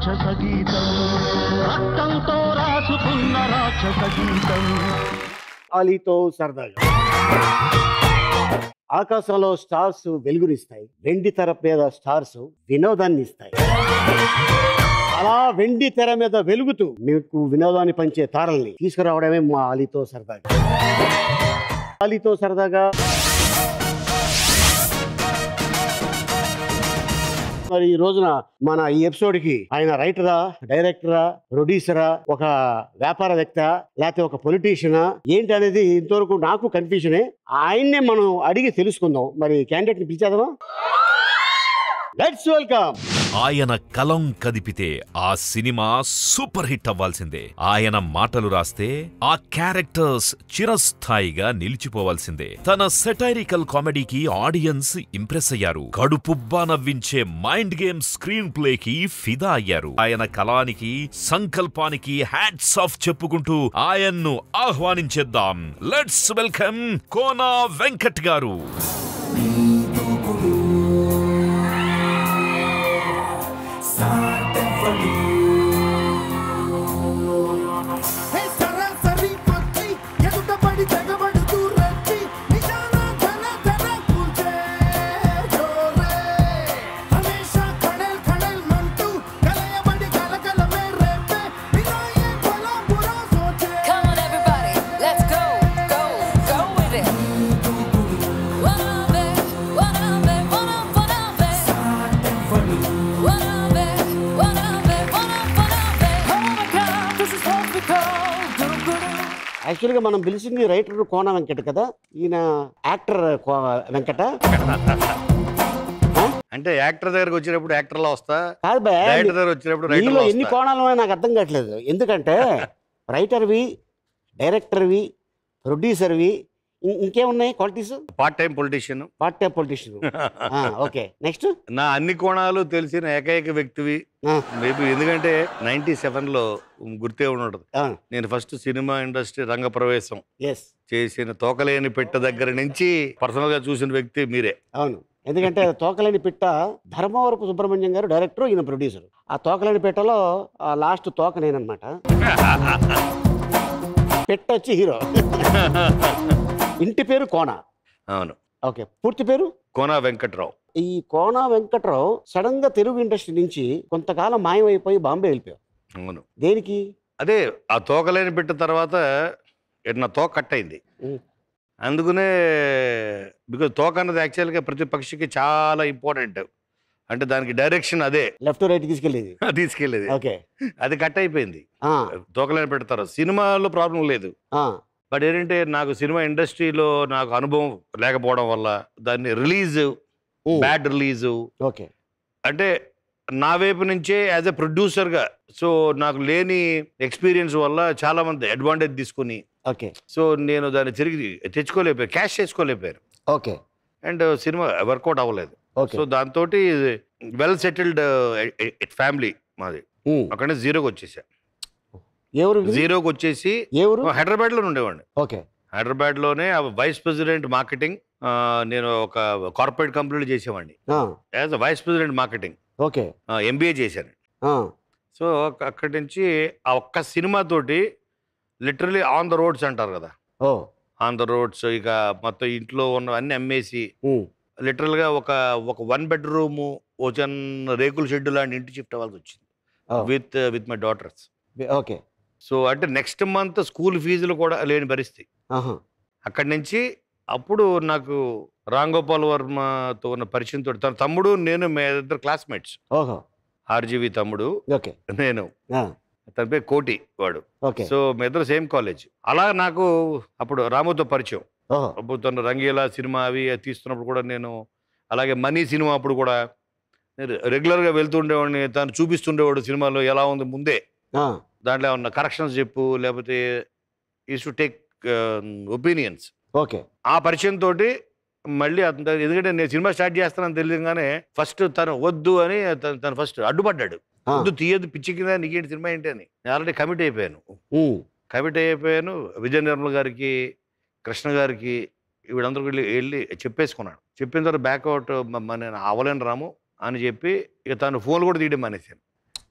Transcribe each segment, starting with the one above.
రాక్షస గీతం రక్తంతో రాసుకున్న రాక్షస గీతం అలీతో సరదాగా ఆకాశంలో స్టార్స్ వెలుగునిస్తాయి వెండి తెర మీద స్టార్స్ వినోదాన్ని ఇస్తాయి అలా వెండి తెర మీద వెలుగుతూ మీకు వినోదాన్ని పంచే తారల్ని తీసుకురావడమే మా అలీతో సరదాగా అలీతో సరదాగా మరి ఈ రోజున మన ఈ ఎపిసోడ్ కి ఆయన రైటరా డైరెక్టరా ప్రొడ్యూసరా ఒక వ్యాపారవేత్త లేకపోతే ఒక పొలిటీషియనా ఏంటి అనేది ఇంతవరకు నాకు కన్ఫ్యూజనే ఆయన్నే మనం అడిగి తెలుసుకుందాం మరి క్యాండిడేట్ ని పిలిచేద్దామా లెట్స్ వెల్కమ్ ఆయన కలం కదిపితే ఆ సినిమా సూపర్ హిట్ అవ్వాల్సిందే ఆయన మాటలు రాస్తే ఆ క్యారెక్టర్స్ చిరస్థాయిగా నిలిచిపోవాల్సిందే తన సెటైరికల్ కామెడీకి ఆడియన్స్ ఇంప్రెస్ అయ్యారు కడుపుబ్బా నవ్వించే మైండ్ గేమ్ స్క్రీన్ ప్లేకి ఫిదా అయ్యారు ఆయన కళానికి సంకల్పానికి హ్యాట్స్ ఆఫ్ చెప్పుకుంటూ ఆయన్ను ఆహ్వానించేద్దాం let's welcome Kona Venkat garu hey సరాసరి పక్షి ఎదుట పడి తెగబడుతూ రచ్చి నిజాన ధన ధన కూల్చే జోరే హమేషా ఖడల్ ఖడల్ మంటూ కలయబడి కలకలమే రేపే వినాయే భలా బురా సోచే Come on, everybody, let's go, go, go with it. Wanna be, wanna be, wanna, wanna be. Wanna be, wanna be, wanna, wanna be. Oh my God, this is what we call do-do-do. యాక్చువల్గా మనం పిలిచింది writer కోన వెంకట కదా ఈయన actor కో- వెంకట అంటే actor దగ్గరకు వచ్చినప్పుడు యాక్టర్లా వస్తా కాదు భయ రైటర్ దగ్గర వచ్చినప్పుడు నీలో రైటర్లా ఎన్ని వస్తా కోణాలు ఉన్నాయో నాకు అర్థం కావట్లేదు ఎందుకంటే రైటర్వి డైరెక్టర్వి ప్రొడ్యూసర్వి ఇం- ఇంకేమున్నాయి qualities part time politician part time politician okay next నా అన్ని కోణాలు తెలిసిన ఏకైక వ్యక్తివి మేబీ ఎందుకంటే నైన్టీ సెవెన్ లో గుర్తే ఉండదు నేను ఫస్ట్ సినిమా ఇండస్ట్రీ రంగ ప్రవేశం ఎస్ చేసిన తోకలేని పెట్ట దగ్గర నుంచి పర్సనల్ గా చూసిన వ్యక్తి మీరే అవును ఎందుకంటే తోకలేని పిట్ట ధర్మవరపు సుబ్రహ్మణ్యం గారు డైరెక్టర్ ఈయన ప్రొడ్యూసర్ ఆ తోకలేని పిట్టలో ఆ లాస్ట్ తోక నేనన్నమాట పెట్ట వచ్చి హీరో ఇంటి పేరు కోన అవును ఓకే పూర్తి పేరు కోనా వెంకట్రావు ఈ కోన వెంకట్రావు సడన్ గా తెలుగు ఇండస్ట్రీ నుంచి కొంతకాలం మాయమైపోయి బాంబే వెళ్ళిపోయావు అవును దేనికి అదే ఆ తోకలేని పెట్ట తర్వాత ఇటు నా తోక కట్ అయింది ఉమ్. అందుకనే బికాజ్ తోక అన్నది యాక్చువల్గా ప్రతి పక్షికి చాలా ఇంపార్టెంట్ అంటే దానికి డైరెక్షన్ అదే లెఫ్ట్ రైట్ తీసుకెళ్ళేది తీసుకెళ్ళేది ఓకే అది కట్ అయిపోయింది ఆ, తోకలేని పెడతారు సినిమాలో ప్రాబ్లం లేదు ఆ, బట్ ఏంటంటే నాకు సినిమా ఇండస్ట్రీలో నాకు అనుభవం లేకపోవడం వల్ల దాన్ని release um, bad release okay అంటే నా వైపు నుంచే యాజ్ ఎ ప్రొడ్యూసర్గా సో నాకు లేని ఎక్స్పీరియన్స్ వల్ల చాలా మంది అడ్వాంటేజ్ తీసుకుని ఓకే సో నేను దాన్ని తిరిగి తెచ్చుకోలేకపోయాను క్యాష్ చేసుకోలేకపోయాను ఓకే అండ్ సినిమా వర్కౌట్ అవ్వలేదు ఓకే సో దాంతో వెల్ సెటిల్డ్ ఫ్యామిలీ మాది ఉమ్, అక్కడే జీరోకి వచ్చేసా ఏ ఊరు ఇది? జీరోకి వచ్చేసి ఏ ఊరు హైదరాబాద్లో ఉండేవాడిని ఓకే హైదరాబాద్లోనే వైస్ ప్రెసిడెంట్ మార్కెటింగ్ నేను ఒక కార్పొరేట్ కంపెనీలో చేసేవాడిని ఆ, as a vice president marketing okay MBA చేశాను ఆ, సో అక్క- అక్కడి నుంచి ఆ ఒక్క సినిమాతోటి లిటరలీ ఆన్ ద రోడ్స్ అంటారు కదా ఓ ఆన్ ద రోడ్స్ ఇక మొత్తం ఇంట్లో ఉన్న అన్ని అమ్మేసి ఉమ్, లిటరల్గా ఒక ఒక వన్ బెడ్రూము ఓ చిన్న రేకుల షెడ్ లాంటి ఇంటి షిఫ్ట్ అవ్వాల్సి వచ్చింది ఓ, with with my daughters okay so అంటే నెక్స్ట్ మంత్ స్కూల్ ఫీజులు కూడా లేని పరిస్థితి ఆహా అక్కడి నుంచి అప్పుడు నాకు రామ్ గోపాల్ వర్మతో ఉన్న పరిచయంతో తన తమ్ముడు నేను మీ ఇద్దరు క్లాస్మేట్స్ ఓహో ఆర్జీవి తమ్ముడు ఓకే నేను ఆ, తన పేరు కోటి వాడు ఓకే సో మీ ఇద్దరు సేమ్ కాలేజ్ అలా నాకు అప్పుడు రాముతో పరిచయం ఓహో అప్పుడు తను రంగీలా సినిమా అవి తీస్తున్నప్పుడు కూడా నేను అలాగే మనీ సినిమా అప్పుడు కూడా నేను రెగ్యులర్గా వెళ్తుండేవాడిని తను చూపిస్తుండేవాడు సినిమాలో ఎలా ఉంది ముందే ఆ, దాంట్లో ఏమన్నా కరెక్షన్స్ చెప్పు లేకపోతే is to take opinions okay ఆ పరిచయం తోటి మళ్ళీ అతను ఎందుకంటే నేను సినిమా స్టార్ట్ చేస్తానని తెలియగానే ఫస్ట్ తను వద్దు అని తను తను ఫస్ట్ అడ్డుపడ్డాడు ఆ, వద్దు తీయద్దు పిచ్చి కింద నీకేంటి సినిమా ఏంటి అని నేను ఆల్రెడీ కమిట్ అయిపోయాను ఉమ్, కమిట్ అయిపోయాను విజయ నిర్మల్ గారికి కృష్ణ గారికి వీళ్ళందరూ వెళ్ళి వెళ్ళి చెప్పేసుకున్నాను చెప్పిన తర్వాత బ్యాక్అవుట్ నేను అవ్వలేను రాము అని చెప్పి ఇక తను ఫోన్ కూడా తీయడం మానేశాను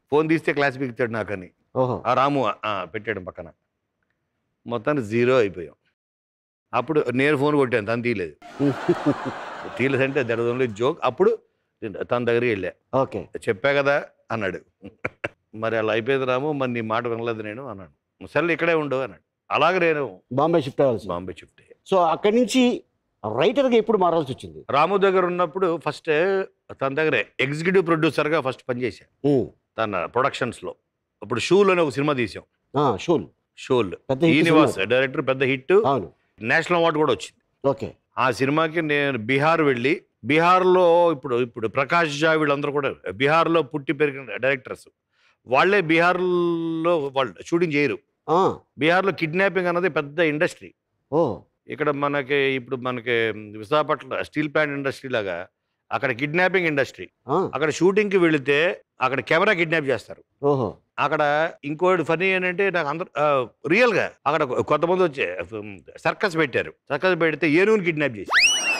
ఫోన్ తీస్తే క్లాస్ పీకుతాడు నాకని ఓహో ఆ రాము ఆ, పెట్టాడు పక్కన మొత్తానికి జీరో అయిపోయాం అప్పుడు నేను ఫోన్ కొట్టాను తను తీయలేదు తీయలేదంటే దట్ ఓన్లీ జోక్ అప్పుడు తన దగ్గరికి వెళ్ళా ఓకే చెప్పా కదా అన్నాడు మరి అలా అయిపోయింది రాము మరి నీ మాట వినలేదు నేను అన్నాడు సరే ఇక్కడే ఉండు అన్నాడు అలాగే నేను బాంబే షిఫ్ట్ అవ్వాల్సి బాంబే షిఫ్ట్ అయ్యా సో అక్కడి నుంచి రైటర్గా ఎప్పుడు మారాల్సి వచ్చింది రాము దగ్గర ఉన్నప్పుడు ఫస్ట్ తన దగ్గర ఎగ్జిక్యూటివ్ ప్రొడ్యూసర్గా ఫస్ట్ పనిచేశాను ఉమ్. తన ప్రొడక్షన్స్లో అప్పుడు షూల్ అని ఒక సినిమా తీసాం ఆ, షూల్ షూల్ పెద్ద hit శ్రీనివాస్ సినిమా. డైరెక్టర్ పెద్ద హిట్ అవును నేషనల్ అవార్డు కూడా వచ్చింది ఓకే ఆ సినిమాకి నేను బీహార్ వెళ్ళి బీహార్లో ఇప్పుడు ఇప్పుడు ప్రకాష్ జా వీళ్ళందరూ కూడా బీహార్లో పుట్టి పెరిగిన డైరెక్టర్స్ వాళ్ళే బీహార్లో వాళ్ళు షూటింగ్ చేయరు ఆ, బీహార్లో కిడ్నాపింగ్ అన్నది పెద్ద ఇండస్ట్రీ ఓ ఇక్కడ మనకి ఇప్పుడు మనకి విశాఖపట్నం స్టీల్ ప్లాంట్ ఇండస్ట్రీ లాగా అక్కడ కిడ్నాపింగ్ ఇండస్ట్రీ ఆ, అక్కడ షూటింగ్కి వెళితే అక్కడ కెమెరా కిడ్నాప్ చేస్తారు ఓహో అక్కడ ఇంకోటి ఫనీ ఏంటంటే నాకు అందరు రియల్గా అక్కడ కొంతమంది వచ్చే సర్కస్ పెట్టారు సర్కస్ పెడితే ఏనుగుని కిడ్నాప్ చేసి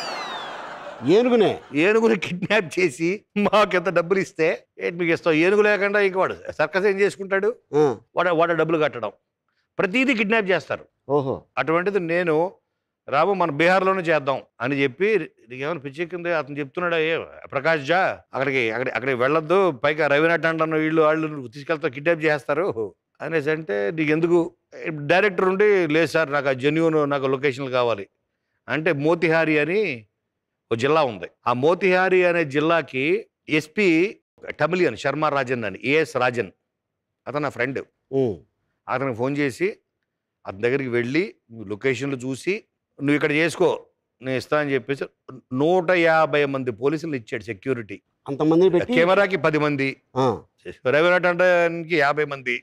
ఏనుగునే ఏనుగుని కిడ్నాప్ చేసి మాకు ఎంత డబ్బులు ఇస్తే ఏంటి మీకు ఇస్తాం ఏనుగు లేకుండా ఇంక వాడు సర్కస్ ఏం చేసుకుంటాడు ఆ, వాడు వాడు డబ్బులు కట్టడం ప్రతిదీ కిడ్నాప్ చేస్తారు ఓహో అటువంటిది నేను రాము మన బీహార్లోనే చేద్దాం అని చెప్పి నీకేమైనా పిచ్చెక్కింది అతను చెప్తున్నాడు ఏ ప్రకాష్ జా అక్కడికి అక్కడి అక్కడికి వెళ్ళొద్దు పైగా రవినాథ్ అంటాను వీళ్ళు వాళ్ళు నువ్వు తీసుకెళ్తా కిడ్నాప్ చేస్తారు అనేసి అంటే నీకు ఎందుకు డైరెక్టర్ ఉండి లేదు సార్ నాకు ఆ జెన్యున్ నాకు లొకేషన్లు కావాలి అంటే మోతిహారి అని ఒక జిల్లా ఉంది ఆ మోతిహారి అనే జిల్లాకి ఎస్పీ టమిలియన్ శర్మ రాజన్ అని ఏఎస్ రాజన్ అతను నా ఫ్రెండ్ ఉమ్, అతనికి ఫోన్ చేసి అతని దగ్గరికి వెళ్ళి నువ్వు లొకేషన్లు చూసి నువ్వు ఇక్కడ చేసుకో నేను ఇస్తా అని చెప్పేసి నూట యాభై మంది పోలీసులు ఇచ్చాడు సెక్యూరిటీ అంతమందిని పెట్టి కెమెరాకి పది మంది ఆ, రవినాథ్ అంటానికి యాభై మంది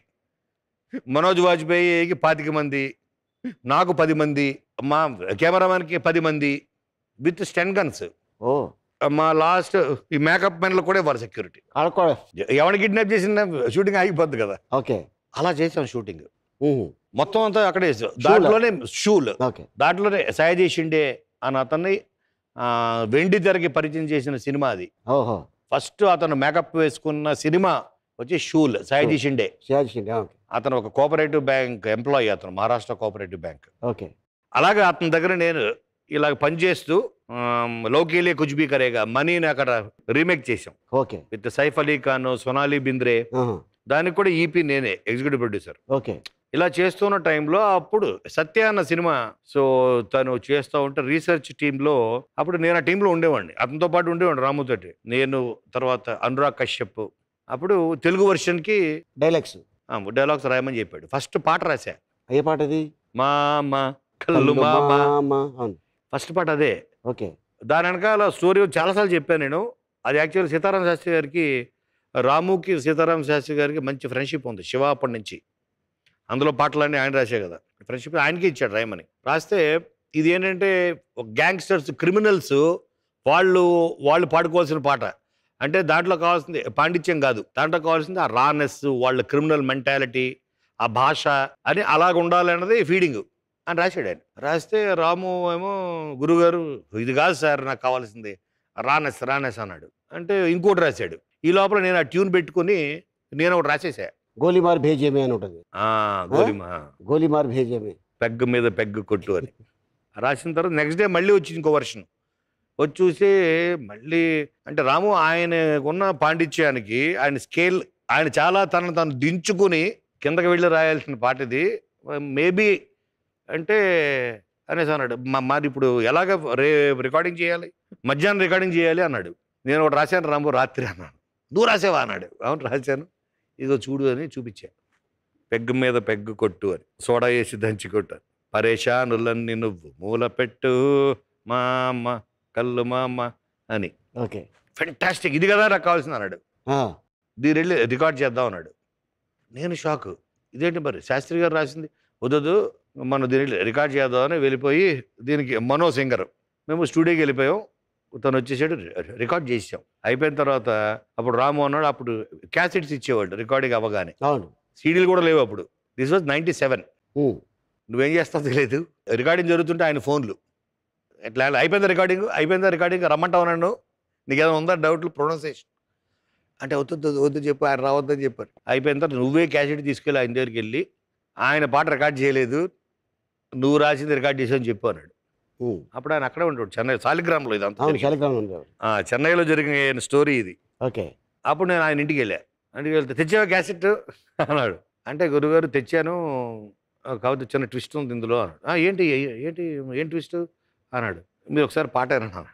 మనోజ్ వాజ్పేయికి పాతిక మంది నాకు పది మంది మా కెమెరామెన్కి పది మంది విత్ స్టెన్ గన్స్ ఓ మా లాస్ట్ ఈ మేకప్ మెన్లు కూడా ఇవ్వాలి సెక్యూరిటీ ఆడుకో ఎవరిని కిడ్నాప్ చేసిన షూటింగ్ ఆగిపోద్ది కదా ఓకే అలా చేసాం షూటింగ్ ఉమ్, మొత్తం అంతా అక్కడే దాంట్లోనే షూల్ ఓకే దాంట్లోనే సాయజీ షిండే అని అతన్ని ఆ, వెండి తెరకి పరిచయం చేసిన సినిమా అది ఓహో ఫస్ట్ అతను మేకప్ వేసుకున్న సినిమా వచ్చి షూల్ సాయజీ షిండే షియాజీ షిండే ఓకే అతను ఒక కోఆపరేటివ్ బ్యాంక్ ఎంప్లాయీ అతను మహారాష్ట్ర కోఆపరేటివ్ బ్యాంక్ ఓకే అలాగే అతని దగ్గర నేను ఇలాగ పనిచేస్తూ ఆమ్, లోకేలే కుజ్బీ కరేగా మనీని అక్కడ రీమేక్ చేసాం ఓకే విత్ సైఫ్ అలీ ఖాన్ సొనాలి బింద్రే ఆహా, దానికి కూడా ఈపీ నేనే ఎగ్జిక్యూటివ్ ప్రొడ్యూసర్ ఓకే ఇలా చేస్తున్న టైంలో అప్పుడు సత్య అన్న సినిమా సో తను చేస్తూ ఉంటే రీసెర్చ్ టీంలో అప్పుడు నేను ఆ టీంలో ఉండేవాడిని అతనితో పాటు ఉండేవాడిని రాముతోటి నేను తర్వాత అనురాగ్ కశ్యప్ అప్పుడు తెలుగు వెర్షన్కి డైలాగ్స్ డైలాగ్స్ రాయమని చెప్పాడు ఫస్ట్ పాట రాశా ఏ పాట అది మామ కళ్ళు మామ మామ. అవును ఫస్ట్ పాట అదే ఓకే దాని వెనకాల స్టోరీ చాలాసార్లు చెప్పాను నేను అది యాక్చువల్ సీతారాం శాస్త్రి గారికి రాముకి సీతారాం శాస్త్రి గారికి మంచి ఫ్రెండ్షిప్ ఉంది శివ అప్పటి నుంచి అందులో పాటలన్నీ ఆయన రాసే కదా ఫ్రెండ్షిప్ ఆయనకి ఇచ్చాడు రాయమని రాస్తే ఇది ఏంటంటే గ్యాంగ్స్టర్స్ క్రిమినల్స్ వాళ్ళు వాళ్ళు పాడుకోవాల్సిన పాట అంటే దాంట్లో కావాల్సింది పాండిత్యం కాదు దాంట్లో కావాల్సింది ఆ రానెస్ వాళ్ళ క్రిమినల్ మెంటాలిటీ ఆ భాష అని అలాగ ఉండాలన్నది ఫీడింగ్ అని రాశాడు ఆయన రాస్తే రాము ఏమో గురుగారు ఇది కాదు సార్ నాకు కావాల్సింది రానెస్ రానెస్ అన్నాడు అంటే ఇంకోటి రాశాడు ఈ లోపల నేను ఆ ట్యూన్ పెట్టుకొని నేను ఒకటి రాసేసా గోలీమార్ భేజేమే అని ఉంటుంది ఆ, గోలిమా గోలీమార్ భేజేమే పెగ్గు మీద పెగ్గు కొట్టు అని రాసిన తర్వాత నెక్స్ట్ డే మళ్ళీ వచ్చింది ఇంకో వర్షన్ వచ్చి చూసి మళ్ళీ అంటే రాము ఆయన ఉన్న పాండిత్యానికి ఆయన స్కేల్ ఆయన చాలా తనను తను దించుకుని కిందకి వెళ్ళి రాయాల్సిన పాట ఇది మేబీ అంటే అనేసి అన్నాడు "మా- మాది ఇప్పుడు ఎలాగ రే రికార్డింగ్ చేయాలి మధ్యాహ్నం రికార్డింగ్ చేయాలి అన్నాడు నేను ఒకటి రాశాను రాము రాత్రి అన్నాను నువ్వు రాసావా అన్నాడు అవును రాశాను ఇదిగో చూడు అని చూపించా పెగ్గు మీద పెగ్గు కొట్టు అని సోడా వేసి దంచి కొట్టు అని పరేషానులన్నీ నువ్వు మూల పెట్టు మా అమ్మ కళ్ళు మా అమ్మ అని ఓకే ఫెంటాస్టిక్ ఇది కదా నాకు కావాల్సింది అన్నాడు ఆ, దీని వెళ్ళి రికార్డ్ చేద్దాం అన్నాడు నేను షాక్ ఇదేంటి మరి శాస్త్రి గారు రాసింది వద్దు మనం దీన్ని రికార్డ్ చేద్దామని వెళ్ళిపోయి దీనికి మనో సింగర్ మేము స్టూడియోకి వెళ్ళిపోయాం తను వచ్చేసాడు రికార్డ్ చేసాం అయిపోయిన తర్వాత అప్పుడు రాము అన్నాడు అప్పుడు క్యాసెట్స్ ఇచ్చేవాడు రికార్డింగ్ అవ్వగానే అవును సీడీలు కూడా లేవు అప్పుడు this was ninety seven um, నువ్వేం చేస్తావు తెలియదు రికార్డింగ్ జరుగుతుంటే ఆయన ఫోన్లు ఎట్లా అయిపోయిందా రికార్డింగ్ అయిపోయిందా రికార్డింగ్ రమ్మంటావు నన్ను నీకు ఏదైనా ఉందా డౌట్లు ప్రొనౌన్సియేషన్ అంటే వద్దు వద్దు చెప్పు ఆయన రావద్దని చెప్పారు అయిపోయిన తర్వాత నువ్వే క్యాసెట్ తీసుకెళ్ళి ఆయన దగ్గరికి వెళ్ళి ఆయన పాట రికార్డ్ చేయలేదు నువ్వు రాసింది రికార్డ్ చేసావు చెప్పు అన్నాడు ఉమ్. అప్పుడు ఆయన అక్కడే ఉంటాడు చెన్నై సాలిగ్రామ్లో ఇదంతా అవును జరిగింది. శాలిగ్రామం ఉంది ఆ, చెన్నైలో జరిగిన స్టోరీ ఇది ఓకే అప్పుడు నేను ఆయన ఇంటికి వెళ్ళా ఇంటికి వెళ్తే తెచ్చావా క్యాసెట్ అన్నాడు అంటే గురుగారు తెచ్చాను ఆ, కాకపోతే చిన్న ట్విస్ట్ ఉంది ఇందులో అన్నాడు "ఆ, ఏంటి ఏ- ఏంటి ఏం ట్విస్ట్ అన్నాడు మీరు ఒకసారి పాట అన్నాను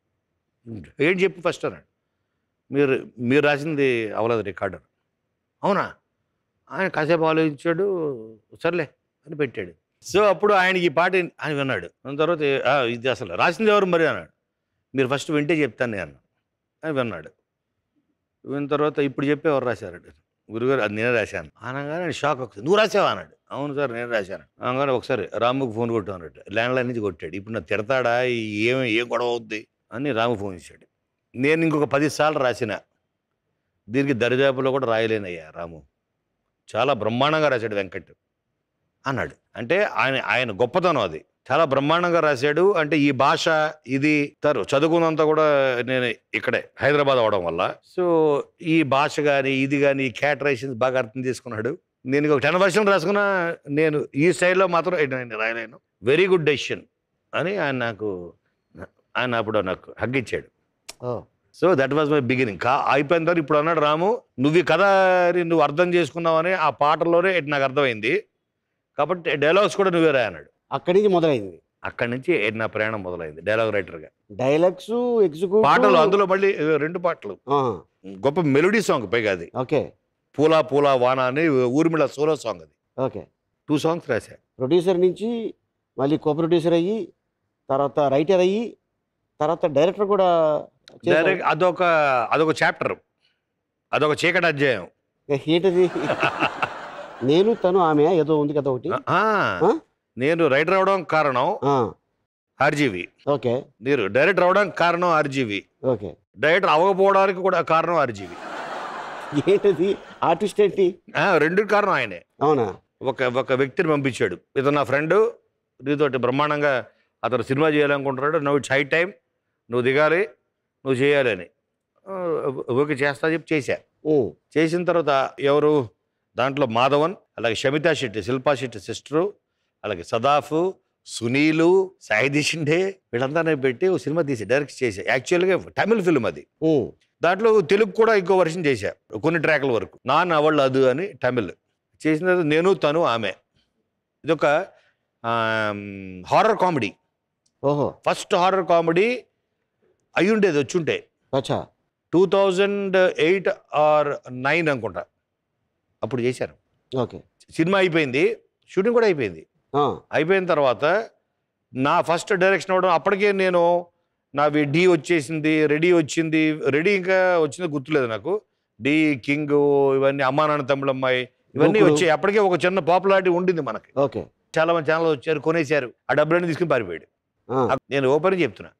ఏంటి చెప్పు ఫస్ట్ అన్నాడు మీరు మీరు రాసింది అవలేదు రికార్డు అవునా ఆయన కాసేపు ఆలోచించాడు సర్లే అని పెట్టాడు సో అప్పుడు ఆయనకి ఈ పాట ఆయన విన్నాడు దాని తర్వాత "ఆ, ఇది అసలు రాసింది ఎవరు మరి అన్నాడు మీరు ఫస్ట్ వింటే చెప్తాను నేను అన్నాను అని విన్నాడు విన్న తర్వాత ఇప్పుడు చెప్పి ఎవరు రాశారు గురుగారు అది నేనే రాశాను అనగానే నేను షాక్ అవుతుంది నువ్వు రాసావా అన్నాడు అవును సార్ నేను రాశాను అనగానే ఒకసారి రాముకు ఫోన్ కొట్టు అన్నట్టు ల్యాండ్ లైన్ నుంచి కొట్టాడు ఇప్పుడు నాకు తిడతాడా ఏం ఏం గొడవ అవుద్ది అని రాము ఫోన్ ఇచ్చాడు నేను ఇంకొక పది సార్లు రాసిన దీనికి దరిదాపులో కూడా రాయలేనయ్యా రాము చాలా బ్రహ్మాండంగా రాశాడు వెంకట్ అన్నాడు అంటే ఆయన ఆయన గొప్పతనం అది చాలా బ్రహ్మాండంగా రాశాడు అంటే ఈ భాష ఇది తరు చదువుకున్నంత కూడా నేను ఇక్కడే హైదరాబాద్ అవడం వల్ల సో ఈ భాష కానీ ఇది కానీ ఈ క్యాటరేషన్స్ బాగా అర్థం చేసుకున్నాడు నేను ఒక టెన్ వర్షన్ రాసుకున్నా నేను ఈ స్టైల్లో మాత్రం నేను రాయలేను వెరీ గుడ్ డెసిషన్ అని ఆయన నాకు ఆయన అప్పుడు నాకు హగ్గిచ్చాడు ఓ so that was my beginning కా అయిపోయిన తర్వాత ఇప్పుడు అన్నాడు రాము నువ్వు ఈ కథ నువ్వు అర్థం చేసుకున్నావని ఆ పాటలోనే ఇటు నాకు అర్థమైంది కాబట్టి డైలాగ్స్ కూడా నువ్వే రాయి అన్నాడు అక్కడి నుంచి మొదలైంది అక్కడి నుంచి నా ప్రయాణం మొదలైంది డైలాగ్ రైటర్గా డైలాగ్స్ ఎగ్జిక్యూట్ పాటలు అందులో మళ్ళీ ఏ, రెండు పాటలు గొప్ప మెలోడీ సాంగ్ పైగా అది ఓకే పూలా పూలా వాన అని ఊర్మిళ సోలో సాంగ్ అది ఓకే టూ సాంగ్స్ రాశా ప్రొడ్యూసర్ నుంచి మళ్ళీ కో ప్రొడ్యూసర్ అయ్యి తర్వాత రైటర్ అయ్యి తర్వాత డైరెక్టర్ కూడా చేశారు. డైరెక్ట్ అదొక అదొక చాప్టర్ అదొక చీకటి అధ్యాయం ఏంటది నేను తను ఆమె ఏదో ఉంది కదా ఒకటి ఆ, ఆ? నేను రైటర్ అవడం కారణం ఆ, ఆర్జీవి ఓకే మీరు డైరెక్టర్ అవడానికి కారణం ఆర్జీవి ఓకే డైరెక్టర్ అవ్వకపోవడానికి కూడా కారణం ఆర్జీవి ఏంటది ఆర్టిస్ట్ ఏంటి ఆ, రెండు కారణం ఆయనే అవునా ఒక ఒక వ్యక్తిని పంపించాడు ఇతను నా ఫ్రెండ్ నీతోటి బ్రహ్మాండంగా అతను సినిమా చేయాలనుకుంటున్నాడు నువ్వు ఇట్స్ హై టైం నువ్వు దిగాలి నువ్వు చేయాలి అని ఆ, ఓకే చేస్తా చెప్పి చేశా ఉమ్, చేసిన తర్వాత ఎవరు దాంట్లో మాధవన్ అలాగే షమితా శెట్టి శిల్పా శెట్టి సిస్టరు అలాగే సదాఫ్ సునీలు సాయిధి షిండే వీళ్ళంతా నేను పెట్టి ఓ సినిమా తీసి డైరెక్ట్ చేశా యాక్చువల్గా తమిళ్ ఫిల్మ్ అది ఉమ్, దాంట్లో తెలుగు కూడా ఇంకో వర్షన్ చేశా కొన్ని ట్రాక్ల వరకు నాన్ అవళ్ళు అదు అని తమిళ్ చేసిన తర్వాత నేను తను ఆమె ఇదొక హారర్ కామెడీ ఓహో ఫస్ట్ హారర్ కామెడీ అయి ఉండేది వచ్చుంటే అచ్చా two thousand eight or nine అనుకుంటా అప్పుడు చేశారు ఓకే సినిమా అయిపోయింది షూటింగ్ కూడా అయిపోయింది ఆ, అయిపోయిన తర్వాత నా ఫస్ట్ డైరెక్షన్ అవ్వడం అప్పటికే నేను నావి డి వచ్చేసింది రెడీ వచ్చింది రెడీ ఇంకా వచ్చింది గుర్తులేదు నాకు డి కింగ్ ఇవన్నీ అమ్మా నాన్న తమ్ముళ్ళమ్మాయి ఇవన్నీ గోకులు. వచ్చాయి అప్పటికే ఒక చిన్న పాపులారిటీ ఉండింది మనకి ఓకే చాలా మంది ఛానల్ వచ్చారు కొనేశారు ఆ డబ్బులన్నీ తీసుకుని పారిపోయాడు ఆ, నేను ఓపెన్ చెప్తున్నా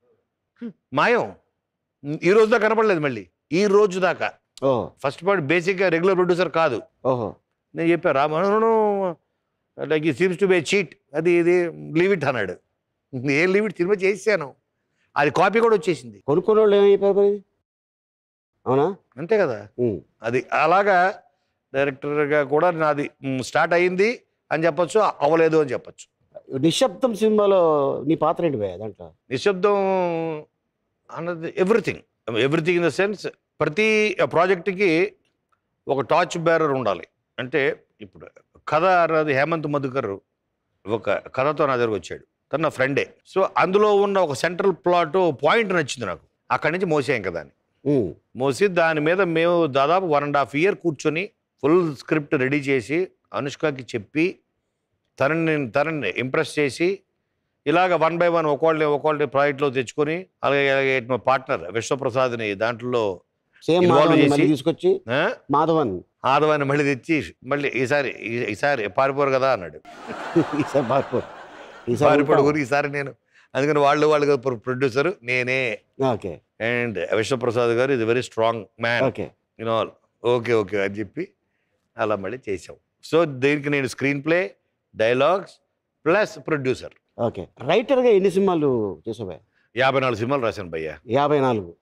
మాయం ఈ రోజు దాకా కనపడలేదు మళ్ళీ ఈ రోజు దాకా ఓ ఫస్ట్ పార్ట్ బేసిక్గా రెగ్యులర్ ప్రొడ్యూసర్ కాదు ఓహో నేను చెప్పా రామను లైక్ ఈ సీమ్స్ టు బే చీట్ అది ఇది లీవ్ ఇట్ అన్నాడు ఏం లీవ్ ఇట్ సినిమా చేశాను అది కాపీ కూడా వచ్చేసింది కొనుక్కున్న వాళ్ళు ఏమైపోయారు మరి అవునా అంతే కదా ఉమ్, అది అలాగా డైరెక్టర్గా కూడా నాది స్టార్ట్ అయింది అని చెప్పొచ్చు అవ్వలేదు అని చెప్పొచ్చు నిశ్శబ్దం సినిమాలో నీ పాత్ర ఏంటి భయ్యా దాంట్లో నిశ్శబ్దం అన్నది everything everything in the sense ప్రతి ప్రాజెక్ట్కి ఒక టార్చ్ బేరర్ ఉండాలి అంటే ఇప్పుడు కథ అన్నది హేమంత్ మధుకర్ ఒక కథతో నా దగ్గరకు వచ్చాడు తను నా ఫ్రెండే సో అందులో ఉన్న ఒక సెంట్రల్ ప్లాట్ పాయింట్ నచ్చింది నాకు అక్కడి నుంచి మోసాం కదా అని ఉమ్, మోసి దాని మీద మేము దాదాపు వన్ అండ్ హాఫ్ ఇయర్ కూర్చొని ఫుల్ స్క్రిప్ట్ రెడీ చేసి అనుష్కకి చెప్పి తనని తనని ఇంప్రెస్ చేసి ఇలాగ వన్ బై వన్ ఒకళ్ళని ఒకళ్ళని ప్రాజెక్ట్లో తెచ్చుకొని అలాగే అలాగే మా పార్ట్నర్ విశ్వప్రసాద్ని దాంట్లో సేమ్ Involve మాధవన్ మళ్ళీ చేసి- తీసుకొచ్చి ఆ, మాధవన్ ఆదవాన్ని మళ్ళీ తెచ్చి మళ్ళీ ఈసారి ఈ- ఈసారి పారిపోరు కదా అన్నాడు ఈసారి పారిపోరు ఈసారి పారిపోడు ఉంటాం. గురి ఈసారి నేను అందుకని వాళ్ళు వాళ్ళు ప్రొడ్యూసర్ నేనే ఓకే అండ్ విశ్వప్రసాద్ గారు ఇది very strong man okay you know okay okay అని చెప్పి అలా మళ్ళీ చేసాం సో దీనికి నేను screen play dialogues plus producer okay రైటర్గా ఎన్ని సినిమాలు చేసావు భయ్యా యాభై నాలుగు సినిమాలు రాశాను భయ్య యాభై నాలుగు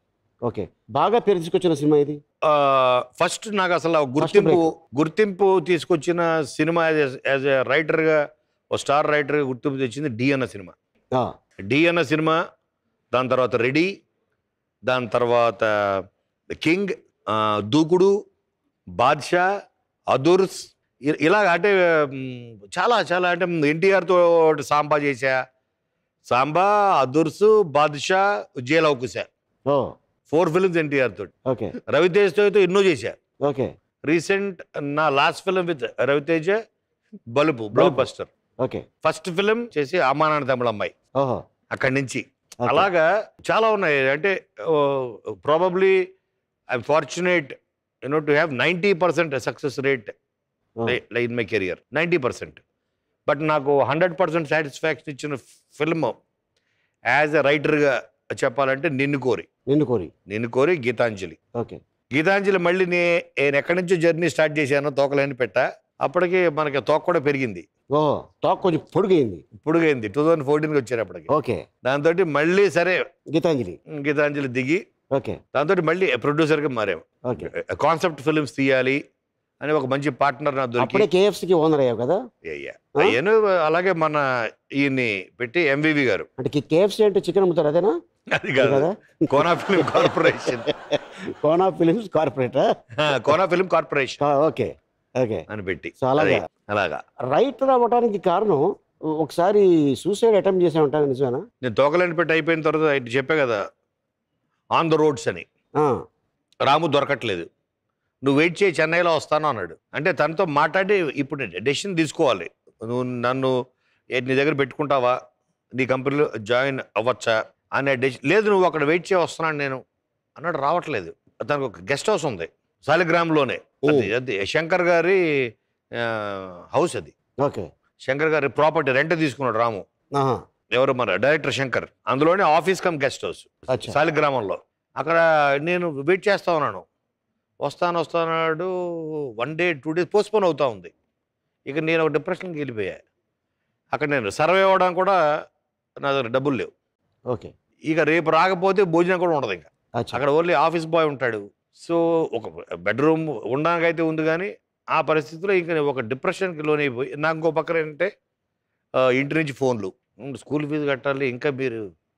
ఓకే బాగా పేరు తీసుకొచ్చిన సినిమా ఇది ఫస్ట్ నాకు అసలు ఆ గుర్తింపు break. గుర్తింపు తీసుకొచ్చిన సినిమా యాజ్ ఎ రైటర్గా ఒక స్టార్ రైటర్గా గుర్తింపు తెచ్చింది డి అన్న సినిమా ఆ, డి అన్న సినిమా దాని తర్వాత రెడీ దాని తర్వాత కింగ్ ఆ, దూకుడు బాద్షా అదుర్స్ ఇ- ఇలాగ అంటే మ్, చాలా చాలా అంటే ఎన్టీఆర్తో సాంబా చేశా సాంబా అదుర్స్ బాద్షా జైలవకుశా ఓ ఫోర్ ఫిల్మ్స్ ఎన్టీఆర్ తోటి ఓకే రవితేజ్తో అయితే ఎన్నో చేశా ఓకే రీసెంట్ నా last film with Ravi Teja Balupu block buster okay first film చేసి అమ్మానాన్న తమిళ అమ్మాయి ఓహో అక్కడి నుంచి Okay. అలాగా చాలా ఉన్నాయి అంటే probably I'm fortunate you know to have ninety percent success rate Oh. In my career ninety percent but నాకు హండ్రెడ్ పర్సెంట్ సాటిస్ఫాక్షన్ ఇచ్చిన ఫిల్మ్ యాజ్ ఎ రైటర్గా చెప్పాలంటే నిన్ను కోరి నిన్ను కోరి నిన్ను కోరి గీతాంజలి ఓకే గీతాంజలి మళ్ళీ నే నేను ఎక్కడి నుంచో జర్నీ స్టార్ట్ చేశాను తోకలేని పెట్ట అప్పటికి మనకి తోక కూడా పెరిగింది ఓహో టాక్ కొంచెం పొడుగైంది పొడుగైంది టూ థౌజండ్ ఫోర్టీన్కి వచ్చారు అప్పటికి ఓకే దాంతో మళ్ళీ సరే గీతాంజలి గీతాంజలి దిగి ఓకే దాంతో మళ్ళీ ప్రొడ్యూసర్గా మారాము ఓకే కాన్సెప్ట్ ఫిల్మ్స్ తీయాలి అని ఒక మంచి పార్ట్నర్ నాకు దొరికి అప్పుడే కేఎఫ్సికి ఓనర్ అయ్యావు కదా అయ్యా. ఆ? అయ్యాను అలాగే మన ఈయన్ని పెట్టి ఎంవివి గారు అంటే కేఎఫ్సి అంటే చికెన్ అమ్ముతారు అదేనా అది అదే కాదు కదా Kona film corporation Kona films కార్పొరేటా Kona film corporation okay okay అని పెట్టి సో అలాగా అదే, అలాగా రైటర్ అవ్వడానికి కారణం ఒకసారి సూసైడ్ అటెంప్ట్ చేసే ఉంటాను నిజమేనా నేను తోకలేని పెట్టి అయిపోయిన తర్వాత ఇటు చెప్పా కదా ఆన్ ద రోడ్స్ అని ఆ, రాము దొరకట్లేదు నువ్వు వెయిట్ చేయి చెన్నైలో వస్తాను అన్నాడు అంటే తనతో మాట్లాడి ఇప్పుడు డెసిషన్ తీసుకోవాలి నువ్వు నన్ను ఏ- నీ దగ్గర పెట్టుకుంటావా నీ కంపెనీలో జాయిన్ అవ్వచ్చా అనే డెసిషన్ లేదు నువ్వు అక్కడ వెయిట్ చేయి వస్తున్నాను నేను అన్నాడు రావట్లేదు తనకు ఒక గెస్ట్ హౌస్ ఉంది సాలిగ్రామ్లోనే అది అది శంకర్ గారి ఆ, హౌస్ అది ఓకే శంకర్ గారి ప్రాపర్టీ రెంట్ తీసుకున్నాడు రాము ఆహా, ఎవరు మన డైరెక్టర్ శంకర్ అందులోనే ఆఫీస్ కమ్ గెస్ట్ హౌస్ అచ్చా. శాలిగ్రామంలో అక్కడ నేను వెయిట్ చేస్తా ఉన్నాను వస్తాను వస్తానాడు one day two days postpone అవుతా ఉంది ఇక నేను ఒక డిప్రెషన్కి వెళ్ళిపోయా అక్కడ నేను సర్వే అవ్వడానికి కూడా నా దగ్గర డబ్బులు లేవు ఓకే ఇక రేపు రాకపోతే భోజనం కూడా ఉండదు ఇంకా అచ్చా అక్కడ ఓన్లీ ఆఫీస్ బాయ్ ఉంటాడు సో ఒక బెడ్రూమ్ ఉండడానికి అయితే ఉంది కానీ ఆ పరిస్థితిలో ఇంకా నేను ఒక డిప్రెషన్కి లోనైపోయి నాకు ఇంకో పక్కన ఏంటంటే ఆ, ఇంటి నుంచి ఫోన్లు "ఉమ్, స్కూల్ ఫీజు కట్టాలి ఇంకా మీరు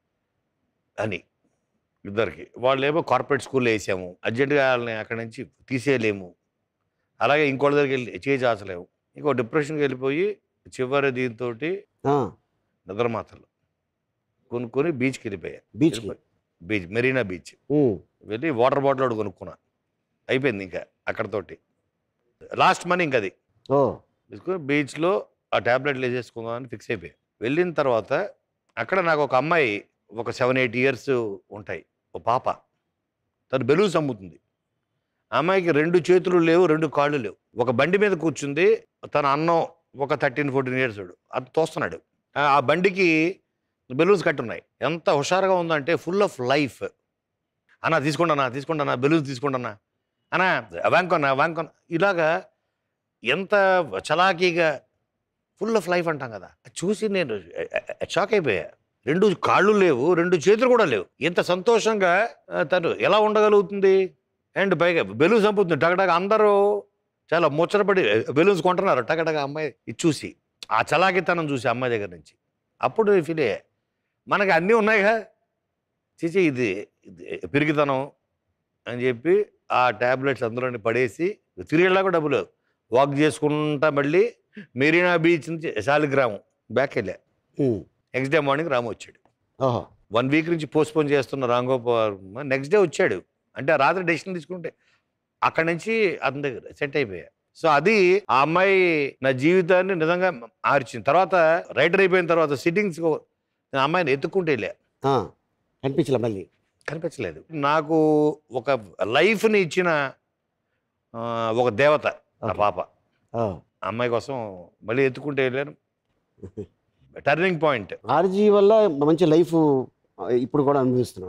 అని ఇద్దరికి వాళ్ళు ఏమో కార్పొరేట్ స్కూల్లో వేసాము అర్జెంటుగా వాళ్ళని అక్కడి నుంచి తీసేయలేము అలాగే ఇంకోళ్ళ దగ్గరికి వెళ్ళి చేయి చాచలేము ఇంకో డిప్రెషన్కి వెళ్ళిపోయి చివరి దీంతో ఆ, నిద్రమాతలు కొనుక్కొని బీచ్కి వెళ్ళిపోయా బీచ్కి బీచ్ మెరీనా బీచ్ ఉమ్, వెళ్ళి వాటర్ బాటిల్ ఒకటి కొనుక్కున్నా అయిపోయింది ఇంకా అక్కడతోటి లాస్ట్ మనీ ఇంక అది ఓ తీసుకుని బీచ్లో ఆ ట్యాబ్లెట్లు వేసేసుకుందాం అని ఫిక్స్ అయిపోయి వెళ్ళిన తర్వాత అక్కడ నాకు ఒక అమ్మాయి ఒక సెవెన్ ఎయిట్ ఇయర్స్ ఉంటాయి ఒక పాప తను బెలూన్స్ అమ్ముతుంది ఆ అమ్మాయికి రెండు చేతులు లేవు రెండు కాళ్ళు లేవు ఒక బండి మీద కూర్చుంది తన అన్నం ఒక థర్టీన్ ఫోర్టీన్ ఇయర్స్ అది తోస్తున్నాడు ఆ- ఆ బండికి బెలూన్స్ కట్టున్నాయి ఎంత హుషారుగా ఉందంటే ఫుల్ ఆఫ్ లైఫ్ అన్నా తీసుకుంటానా తీసుకుంటానా బెలూన్స్ తీసుకుంటానా అన్నా వ్యాంకొన్నా వ్యాంకొన్నా ఇలాగా ఎంత చలాకీగా ఫుల్ ఆఫ్ లైఫ్ అంటాం కదా అది చూసి నేను షాక్ అయిపోయా రెండు కాళ్ళు లేవు రెండు చేతులు కూడా లేవు ఇంత సంతోషంగా ఆ, తను ఎలా ఉండగలుగుతుంది అండ్ పైగా బెలూన్స్ అమ్ముతుంది టగటగ అందరూ చాలా ముచ్చటపడి బెలూన్స్ కొంటున్నారు టగటగ అమ్మాయి ఇది చూసి ఆ చలాకితనం చూసి అమ్మాయి దగ్గర నుంచి అప్పుడు ఫీల్ అయ్యా మనకి అన్నీ ఉన్నాయిగా చిచి ఇది ఇది పిరిగితనం అని చెప్పి ఆ ట్యాబ్లెట్స్ అందులోని పడేసి తిరిగేలా కూడా డబ్బులు వాక్ చేసుకుంటా మళ్ళీ మెరీనా బీచ్ నుంచి శాలిగ్రామం బ్యాక్ వెళ్ళా um, next day morning Ramu వచ్చాడు ఓహో వన్ వీక్ నుంచి పోస్ట్పోన్ చేస్తున్న రాంగోపాల్ నెక్స్ట్ డే వచ్చాడు అంటే ఆ రాత్రి డెసిషన్ తీసుకుంటే అక్కడి నుంచి అతని దగ్గర సెట్ అయిపోయా సో అది ఆ అమ్మాయి నా జీవితాన్ని నిజంగా మార్చింది తర్వాత రైటర్ అయిపోయిన తర్వాత సిట్టింగ్స్ నేను ఆ అమ్మాయిని ఎత్తుక్కుంటే వెళ్ళా ఆ, కనిపించలే మళ్ళీ కనిపించలేదు నాకు ఒక లైఫ్ని ఇచ్చిన ఆ, ఒక దేవత ఆ Okay. పాప ఆ, ఆ అమ్మాయి కోసం మళ్ళీ ఎత్తుకుంటే వెళ్ళాను టర్నింగ్ పాయింట్ ఆర్జీ వల్ల మంచి లైఫ్ ఇప్పుడు కూడా అనుభవిస్తున్నాం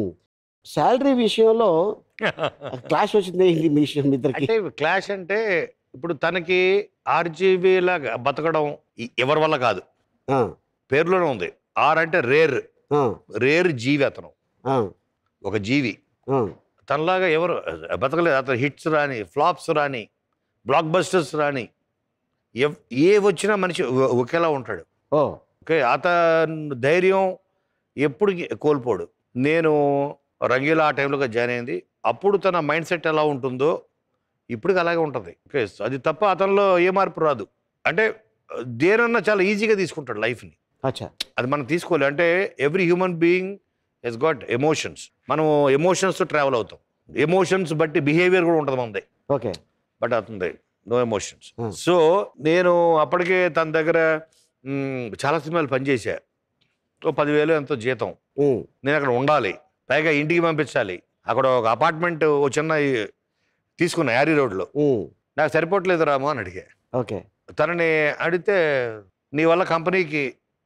శాలరీ విషయంలో క్లాష్ వచ్చింది ఏంటి మీ విషయం మీ ఇద్దరికి అంటే క్లాష్ అంటే ఇప్పుడు తనకి ఆర్జీబీ లాగా బతకడం ఈ- ఎవరి వల్ల కాదు ఆ, పేరులోనే ఉంది ఆర్ అంటే రేర్ ఆ, రేర్ జీవి అతను ఆ, ఒక జీవి ఆ, తనలాగా ఎవరు బతకలేదు అతను హిట్స్ రాని ఫ్లాప్స్ రాని బ్లాక్ బస్టర్స్ రాని ఎవ్- ఏ వచ్చినా మనిషి ఒ- ఒకేలా ఉంటాడు ఓ ఓకే అతను ధైర్యం ఎప్పుడు కోల్పోడు నేను రంగీలా ఆ టైంలో జాయిన్ అయింది అప్పుడు తన మైండ్ సెట్ ఎలా ఉంటుందో ఇప్పటికి అలాగే ఉంటుంది ఓకే అది తప్ప అతనిలో ఏ మార్పు రాదు అంటే దేనన్నా చాలా ఈజీగా తీసుకుంటాడు లైఫ్ని అచ్చా అది మనం తీసుకోవాలి అంటే every human being has got emotions మనం ఎమోషన్స్తో ట్రావెల్ అవుతాం ఎమోషన్స్ బట్టి బిహేవియర్ కూడా ఉంటుంది మనది ఓకే బట్ అతనిది నో ఎమోషన్స్ Hmm. సో నేను అప్పటికే తన దగ్గర మ్, చాలా సినిమాలు పనిచేశా ఓ పదివేలు ఎంతో జీతం ఉమ్, నేను అక్కడ ఉండాలి పైగా ఇంటికి పంపించాలి అక్కడ ఒక అపార్ట్మెంట్ ఓ చిన్న ఈ- తీసుకున్నా యారీ రోడ్లో ఉమ్, నాకు సరిపోవట్లేదు రాము అని అడిగా ఓకే తనని అడిగితే నీ వల్ల కంపెనీకి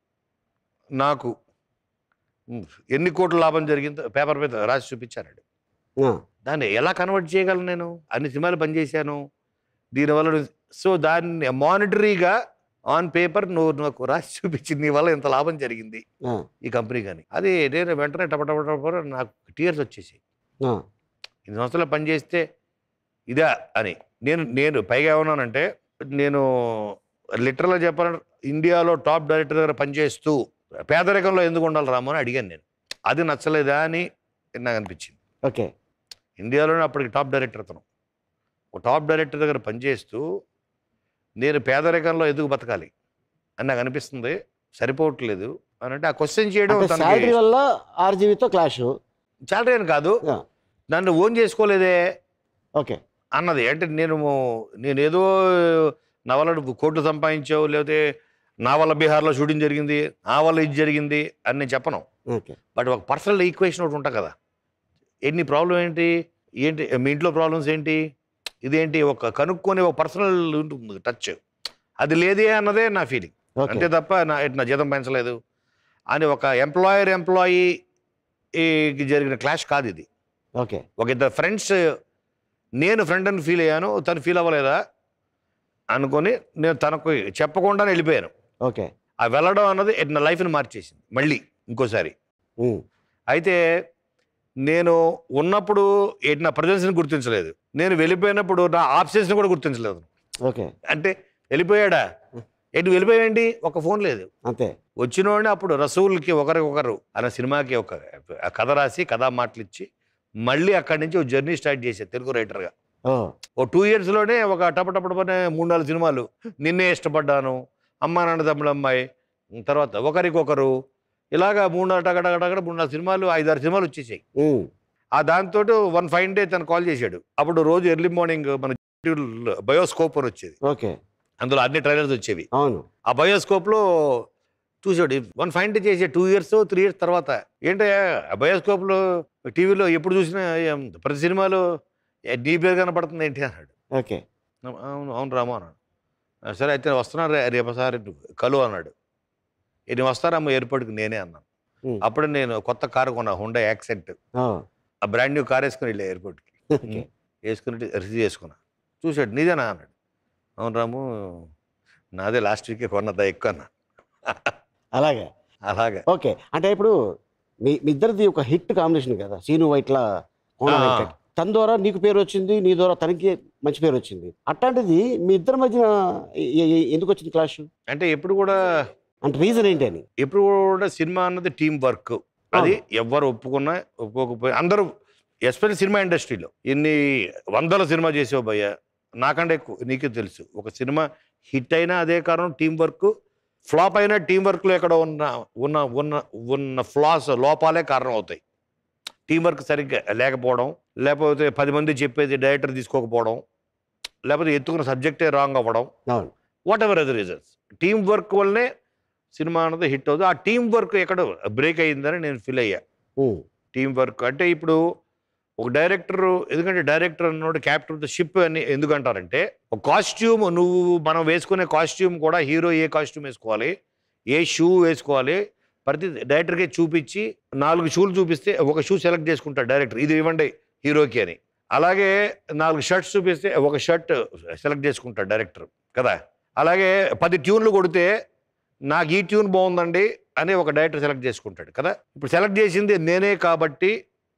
నాకు మ్, ఎన్ని కోట్ల లాభం జరిగిందో పేపర్ మీద రాసి చూపించాను ఆ, దాన్ని ఎలా కన్వర్ట్ చేయగలను నేను అన్ని సినిమాలు పనిచేశాను దీనివల్ల నువ్వు- సో దాన్ని మానిటరీగా ఆన్ పేపర్ నువ్వు నాకు రాసి చూపించింది నీ వల్ల ఇంత లాభం జరిగింది ఆ, ఈ కంపెనీ కానీ అది నేను వెంటనే టపటపట నాకు టీయర్స్ వచ్చేసి ఆ, ఇన్ని సంవత్సరాలు పనిచేస్తే ఇదా అని నేను నేను పైగా ఏమన్నానంటే నేను లిటరల్గా చెప్పాలంటే ఇండియాలో టాప్ డైరెక్టర్ దగ్గర పనిచేస్తూ పేదరికంలో ఎందుకు ఉండాలి రాము అని అడిగాను నేను అది నచ్చలేదా అని నాకు అనిపించింది ఓకే ఇండియాలోనే అప్పటికి టాప్ డైరెక్టర్ అతను ఒక టాప్ డైరెక్టర్ దగ్గర పనిచేస్తూ నేను పేదరికంలో ఎందుకు బతకాలి అని నాకు అనిపిస్తుంది సరిపోవట్లేదు అని అంటే ఆ క్వశ్చన్ చేయడం అంటే తనకి శాలరీ వల్ల ఆర్జీవితో క్లాష్ శాలరీ అని కాదు ఆ. నన్ను ఓన్ చేసుకోలేదే ఓకే అన్నది అంటే నేను నేను ఏదో నా వల్ల నువ్వు కోట్లు సంపాదించావు లేకపోతే నా వల్ల బీహార్లో షూటింగ్ జరిగింది నా వల్ల ఇది జరిగింది అని నేను చెప్పను ఓకే బట్ ఒక పర్సనల్ ఈక్వేషన్ ఒకటి ఉంటుంది కదా ఎన్ని ప్రాబ్లం ఏంటి ఏంటి మీ ఇంట్లో ప్రాబ్లమ్స్ ఏంటి ఇదేంటి ఒక కనుక్కొని ఒక పర్సనల్ ఉంటుంది టచ్ అది లేదే అన్నదే నా ఫీలింగ్ ఓకే అంతే తప్ప నా నా జీతం పెంచలేదు అని ఒక ఎంప్లాయర్ ఎంప్లాయీ జరిగిన క్లాష్ కాదు ఇది ఓకే ఒక ఇద్దరు ఫ్రెండ్స్ నేను ఫ్రెండ్ అని ఫీల్ అయ్యాను తను ఫీల్ అవ్వలేదా అనుకొని నేను తనకు చెప్పకుండానే వెళ్ళిపోయాను ఓకే ఆ వెళ్ళడం అన్నది నా లైఫ్ని మార్చేసింది మళ్ళీ ఇంకోసారి ఉమ్, అయితే నేను ఉన్నప్పుడు ఏంటి నా ప్రజెన్స్ని గుర్తించలేదు నేను వెళ్ళిపోయినప్పుడు నా ఆప్షన్స్ని కూడా గుర్తించలేదు ఓకే అంటే వెళ్ళిపోయాడా ఏంటి వెళ్ళిపోయాయండి ఒక ఫోన్ లేదు అంతే వచ్చినోడిని అప్పుడు రసూల్కి ఒకరికొకరు అనే సినిమాకి ఒక కథ రాసి కథా మాటలు ఇచ్చి మళ్ళీ అక్కడి నుంచి ఒక జర్నీ స్టార్ట్ చేశాను తెలుగు రైటర్గా ఓ ఓ టూ ఇయర్స్లోనే ఒక టపటపటపనే మూడు నాలుగు సినిమాలు నిన్నే ఇష్టపడ్డాను అమ్మా నాన్న తమ్ముడు అమ్మాయి తర్వాత ఒకరికొకరు ఇలాగా మూడు నాలుగు టగటగటగడ మూడు నాలుగు సినిమాలు ఐదారు సినిమాలు వచ్చేసాయి ఉమ్, ఆ దాంతో వన్ ఫైన్ డే తను కాల్ చేశాడు అప్పుడు రోజు ఎర్లీ మార్నింగ్ మన బయోస్కోప్ అని వచ్చేది ఓకే అందులో అన్ని ట్రైలర్స్ వచ్చేవి అవును ఆ బయోస్కోప్లో చూసాడు వన్ ఫైన్ డే చేసే టూ ఇయర్స్ త్రీ ఇయర్స్ తర్వాత ఏంటయ్యా ఆ బయోస్కోప్లో టీవీలో ఎప్పుడు చూసినా ఏం, ప్రతి సినిమాలో ఏ, నీ పేరు కనపడుతుంది ఏంటి అన్నాడు ఓకే అవును అవును రాము అన్నాడు "ఆ, సరే అయితే వస్తున్నారు రే- రేపు సారి కలు అన్నాడు "ఏ, నేను వస్తారమ్మ ఎయిర్పోర్ట్కి నేనే అన్నాను ఉమ్, అప్పుడు నేను కొత్త కారు కొన్నా హుండా యాక్సెంట్ ఓ, ఆ బ్రాండ్ న్యూ కార్ వేసుకుని వెళ్ళా ఎయిర్పోర్ట్కి ఓకే వేసుకుని రిసీవ్ చేసుకున్నా చూశాడు నీదేనా అన్నాడు అవును రాము నాదే లాస్ట్ వీకే కొన్నదా ఎక్కువ అన్నా అలాగే అలాగా ఓకే అంటే ఇప్పుడు మీ మీ ఇద్దరిది ఒక హిట్ కాంబినేషన్ కదా సీను వైట్ల కోన ఆ. వెంకట్ తన ద్వారా నీకు పేరు వచ్చింది నీ ద్వారా తనకి మంచి పేరు వచ్చింది అట్లాంటిది మీ ఇద్దరి మధ్య ఎ- ఎ- ఎందుకు వచ్చింది క్లాష్ అంటే ఎప్పుడు కూడా అంటే రీజన్ ఏంటి అని ఎప్పుడు కూడా సినిమా అన్నది టీం వర్క్ అది ఎవ్వరు ఒప్పుకున్నా ఒప్పుకోకపోయినా అందరూ ఎస్పెషల్ సినిమా ఇండస్ట్రీలో ఎన్ని వందల సినిమా చేసావు భయ్య నాకంటే ఎక్కువ నీకే తెలుసు ఒక సినిమా హిట్ అయినా అదే కారణం టీం వర్క్ ఫ్లాప్ అయినా టీం వర్క్లో ఎక్కడ ఉన్న ఉన్న ఉన్న ఉన్న ఫ్లాస్ లోపాలే కారణం అవుతాయి టీం వర్క్ సరిగ్గా లేకపోవడం లేకపోతే పది మంది చెప్పేది డైరెక్టర్ తీసుకోకపోవడం లేకపోతే ఎత్తుకున్న సబ్జెక్టే రాంగ్ అవ్వడం అవును whatever other reasons team work వల్లనే సినిమా అన్నది హిట్ అవుతుంది ఆ టీం వర్క్ ఎక్కడ బ్రేక్ అయ్యిందని నేను ఫీల్ అయ్యా ఉమ్, టీం వర్క్ అంటే ఇప్పుడు ఒక డైరెక్టర్ ఎందుకంటే డైరెక్టర్ అన్నోడు క్యాప్టర్ ఆఫ్ ద షిప్ అని ఎందుకు అంటారంటే ఒక కాస్ట్యూమ్ నువ్వు మనం వేసుకునే కాస్ట్యూమ్ కూడా హీరో ఏ కాస్ట్యూమ్ వేసుకోవాలి ఏ షూ వేసుకోవాలి ప్రతి డైరెక్టర్కి చూపించి నాలుగు షూలు చూపిస్తే ఒక షూ సెలెక్ట్ చేసుకుంటాడు డైరెక్టర్ ఇది ఇవ్వండి హీరోకి అని అలాగే నాలుగు షర్ట్స్ చూపిస్తే ఒక షర్ట్ సెలెక్ట్ చేసుకుంటాడు డైరెక్టర్ కదా అలాగే పది ట్యూన్లు కొడితే నాకు ఈ ట్యూన్ బాగుందండి అని ఒక డైరెక్టర్ సెలెక్ట్ చేసుకుంటాడు కదా ఇప్పుడు సెలెక్ట్ చేసింది నేనే కాబట్టి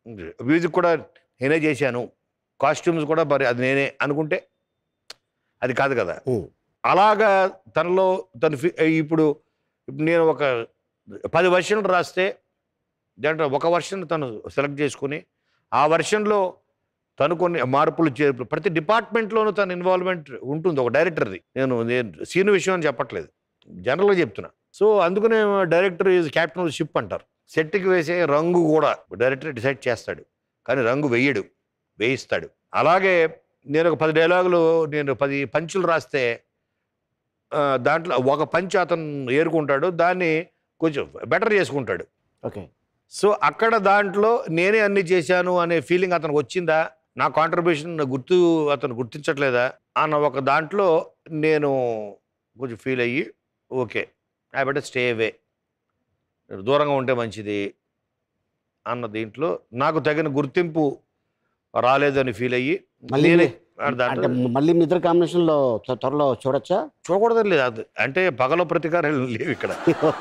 మ్యూజిక్ కూడా నేనే చేశాను కాస్ట్యూమ్స్ కూడా మరి అది నేనే అనుకుంటే అది కాదు కదా ఉమ్. అలాగా తనలో తను ఫి- ఇప్పుడు ఇప్పుడు నేను ఒక పది వర్షన్లు రాస్తే దాంట్లో ఒక వర్షన్ తను సెలెక్ట్ చేసుకుని ఆ వర్షన్లో తను కొన్ని మార్పులు చేర్పులు ప్రతి డిపార్ట్మెంట్లోనూ తన ఇన్వాల్వ్మెంట్ ఉంటుంది ఒక డైరెక్టర్ది నేను నేను సీను విషయం అని చెప్పట్లేదు జనరల్గా చెప్తున్నా సో అందుకనే director is captain of ship అంటారు సెట్కి వేసే రంగు కూడా డైరెక్టర్ డిసైడ్ చేస్తాడు కానీ రంగు వేయడు వేయిస్తాడు అలాగే నేను ఒక పది డైలాగులు నేను పది పంచులు రాస్తే ఆ, దాంట్లో ఒక పంచ్ అతను ఏరుకుంటాడు దాన్ని కొంచెం బెటర్ చేసుకుంటాడు ఓకే సో అక్కడ దాంట్లో నేనే అన్ని చేశాను అనే ఫీలింగ్ అతనికి వచ్చిందా నా కాంట్రిబ్యూషన్ గుర్తు అతను గుర్తించట్లేదా అన్న ఒక దాంట్లో నేను కొంచెం ఫీల్ అయ్యి okay I better stay away దూరంగా ఉంటే మంచిది అన్న దీంట్లో నాకు తగిన గుర్తింపు రాలేదని ఫీల్ అయ్యి మళ్ళీ నేనే అంటే దాంట్లో మళ్ళీ మీ ఇద్దరు కాంబినేషన్ లో త్వ- త్వరలో చూడొచ్చా చూడకూడదు లేదు అది అంటే పగల ప్రతీకారాలు లేవు ఇక్కడ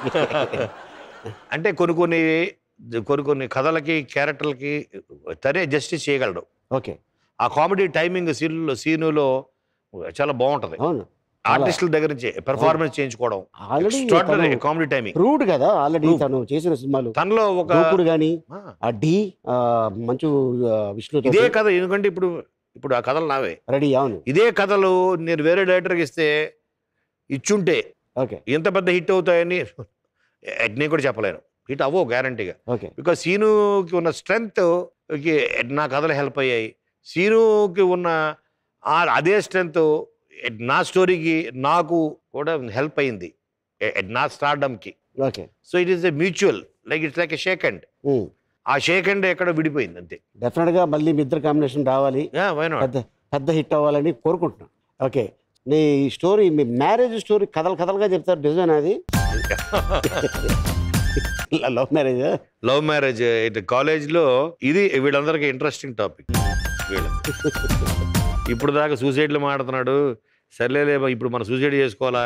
అంటే కొన్ని కొన్ని కొన్ని కొన్ని కథలకి క్యారెక్టర్లకి తనే జస్టిస్ చేయగలడు ఓకే ఆ కామెడీ టైమింగ్ సీన్లో సీనులో చాలా బాగుంటది అవును ఆర్టిస్టుల దగ్గర నుంచి పెర్ఫార్మెన్స్ చేయించుకోవడం ఆల్రెడీ కామెడీ టైమింగ్ రూడ్ కదా ఆల్రెడీ Rude. తను చేసిన సినిమాలు తనలో ఒక దూకుడు గాని ఆ, ఆ డి ఆ, మంచు ఆ, విష్ణు ఇదే కథ ఎందుకంటే ఇప్పుడు ఇప్పుడు ఆ కథలు నావే రెడీ అవును ఇదే కథలు నేను వేరే డైరెక్టర్కి ఇస్తే ఇచ్చుంటే ఓకే ఇంత పెద్ద హిట్ అవుతాయని నేను కూడా చెప్పలేను హిట్ అవ్వవు గ్యారంటీగా ఓకే బికాజ్ సీనుకి ఉన్న స్ట్రెంగ్త్ నా కథలు హెల్ప్ అయ్యాయి సీనుకి ఉన్న ఆ- అదే స్ట్రెంగ్త్ నా స్టోరీకి నాకు కూడా హెల్ప్ అయింది ఎ- ఎ- నా స్టార్డమ్కి okay so it is a mutual like it's like a shake hand uh shake and ఎక్కడ విడిపోయింది అంతే డెఫినెట్ గా మళ్ళీ మీ ఇద్దరు కాంబినేషన్ రావాలి వై నాట్ పెద్ద పెద్ద హిట్ అవ్వాలని కోరుకుంటున్నాను ఓకే నీ స్టోరీ మీ మ్యారేజ్ స్టోరీ కథలు కథలుగా చెప్తారు నిజమేనా అది లవ్ మ్యారేజ్ లవ్ మ్యారేజ్ ఇటు కాలేజ్లో ఇది వీళ్ళందరికీ ఇంట్రెస్టింగ్ టాపిక్ వీళ్ళ ఇప్పుడు దాకా సూసైడ్లు మాడుతున్నాడు సర్లేలే ఇప్పుడు మనం సూసైడ్ చేసుకోవాలా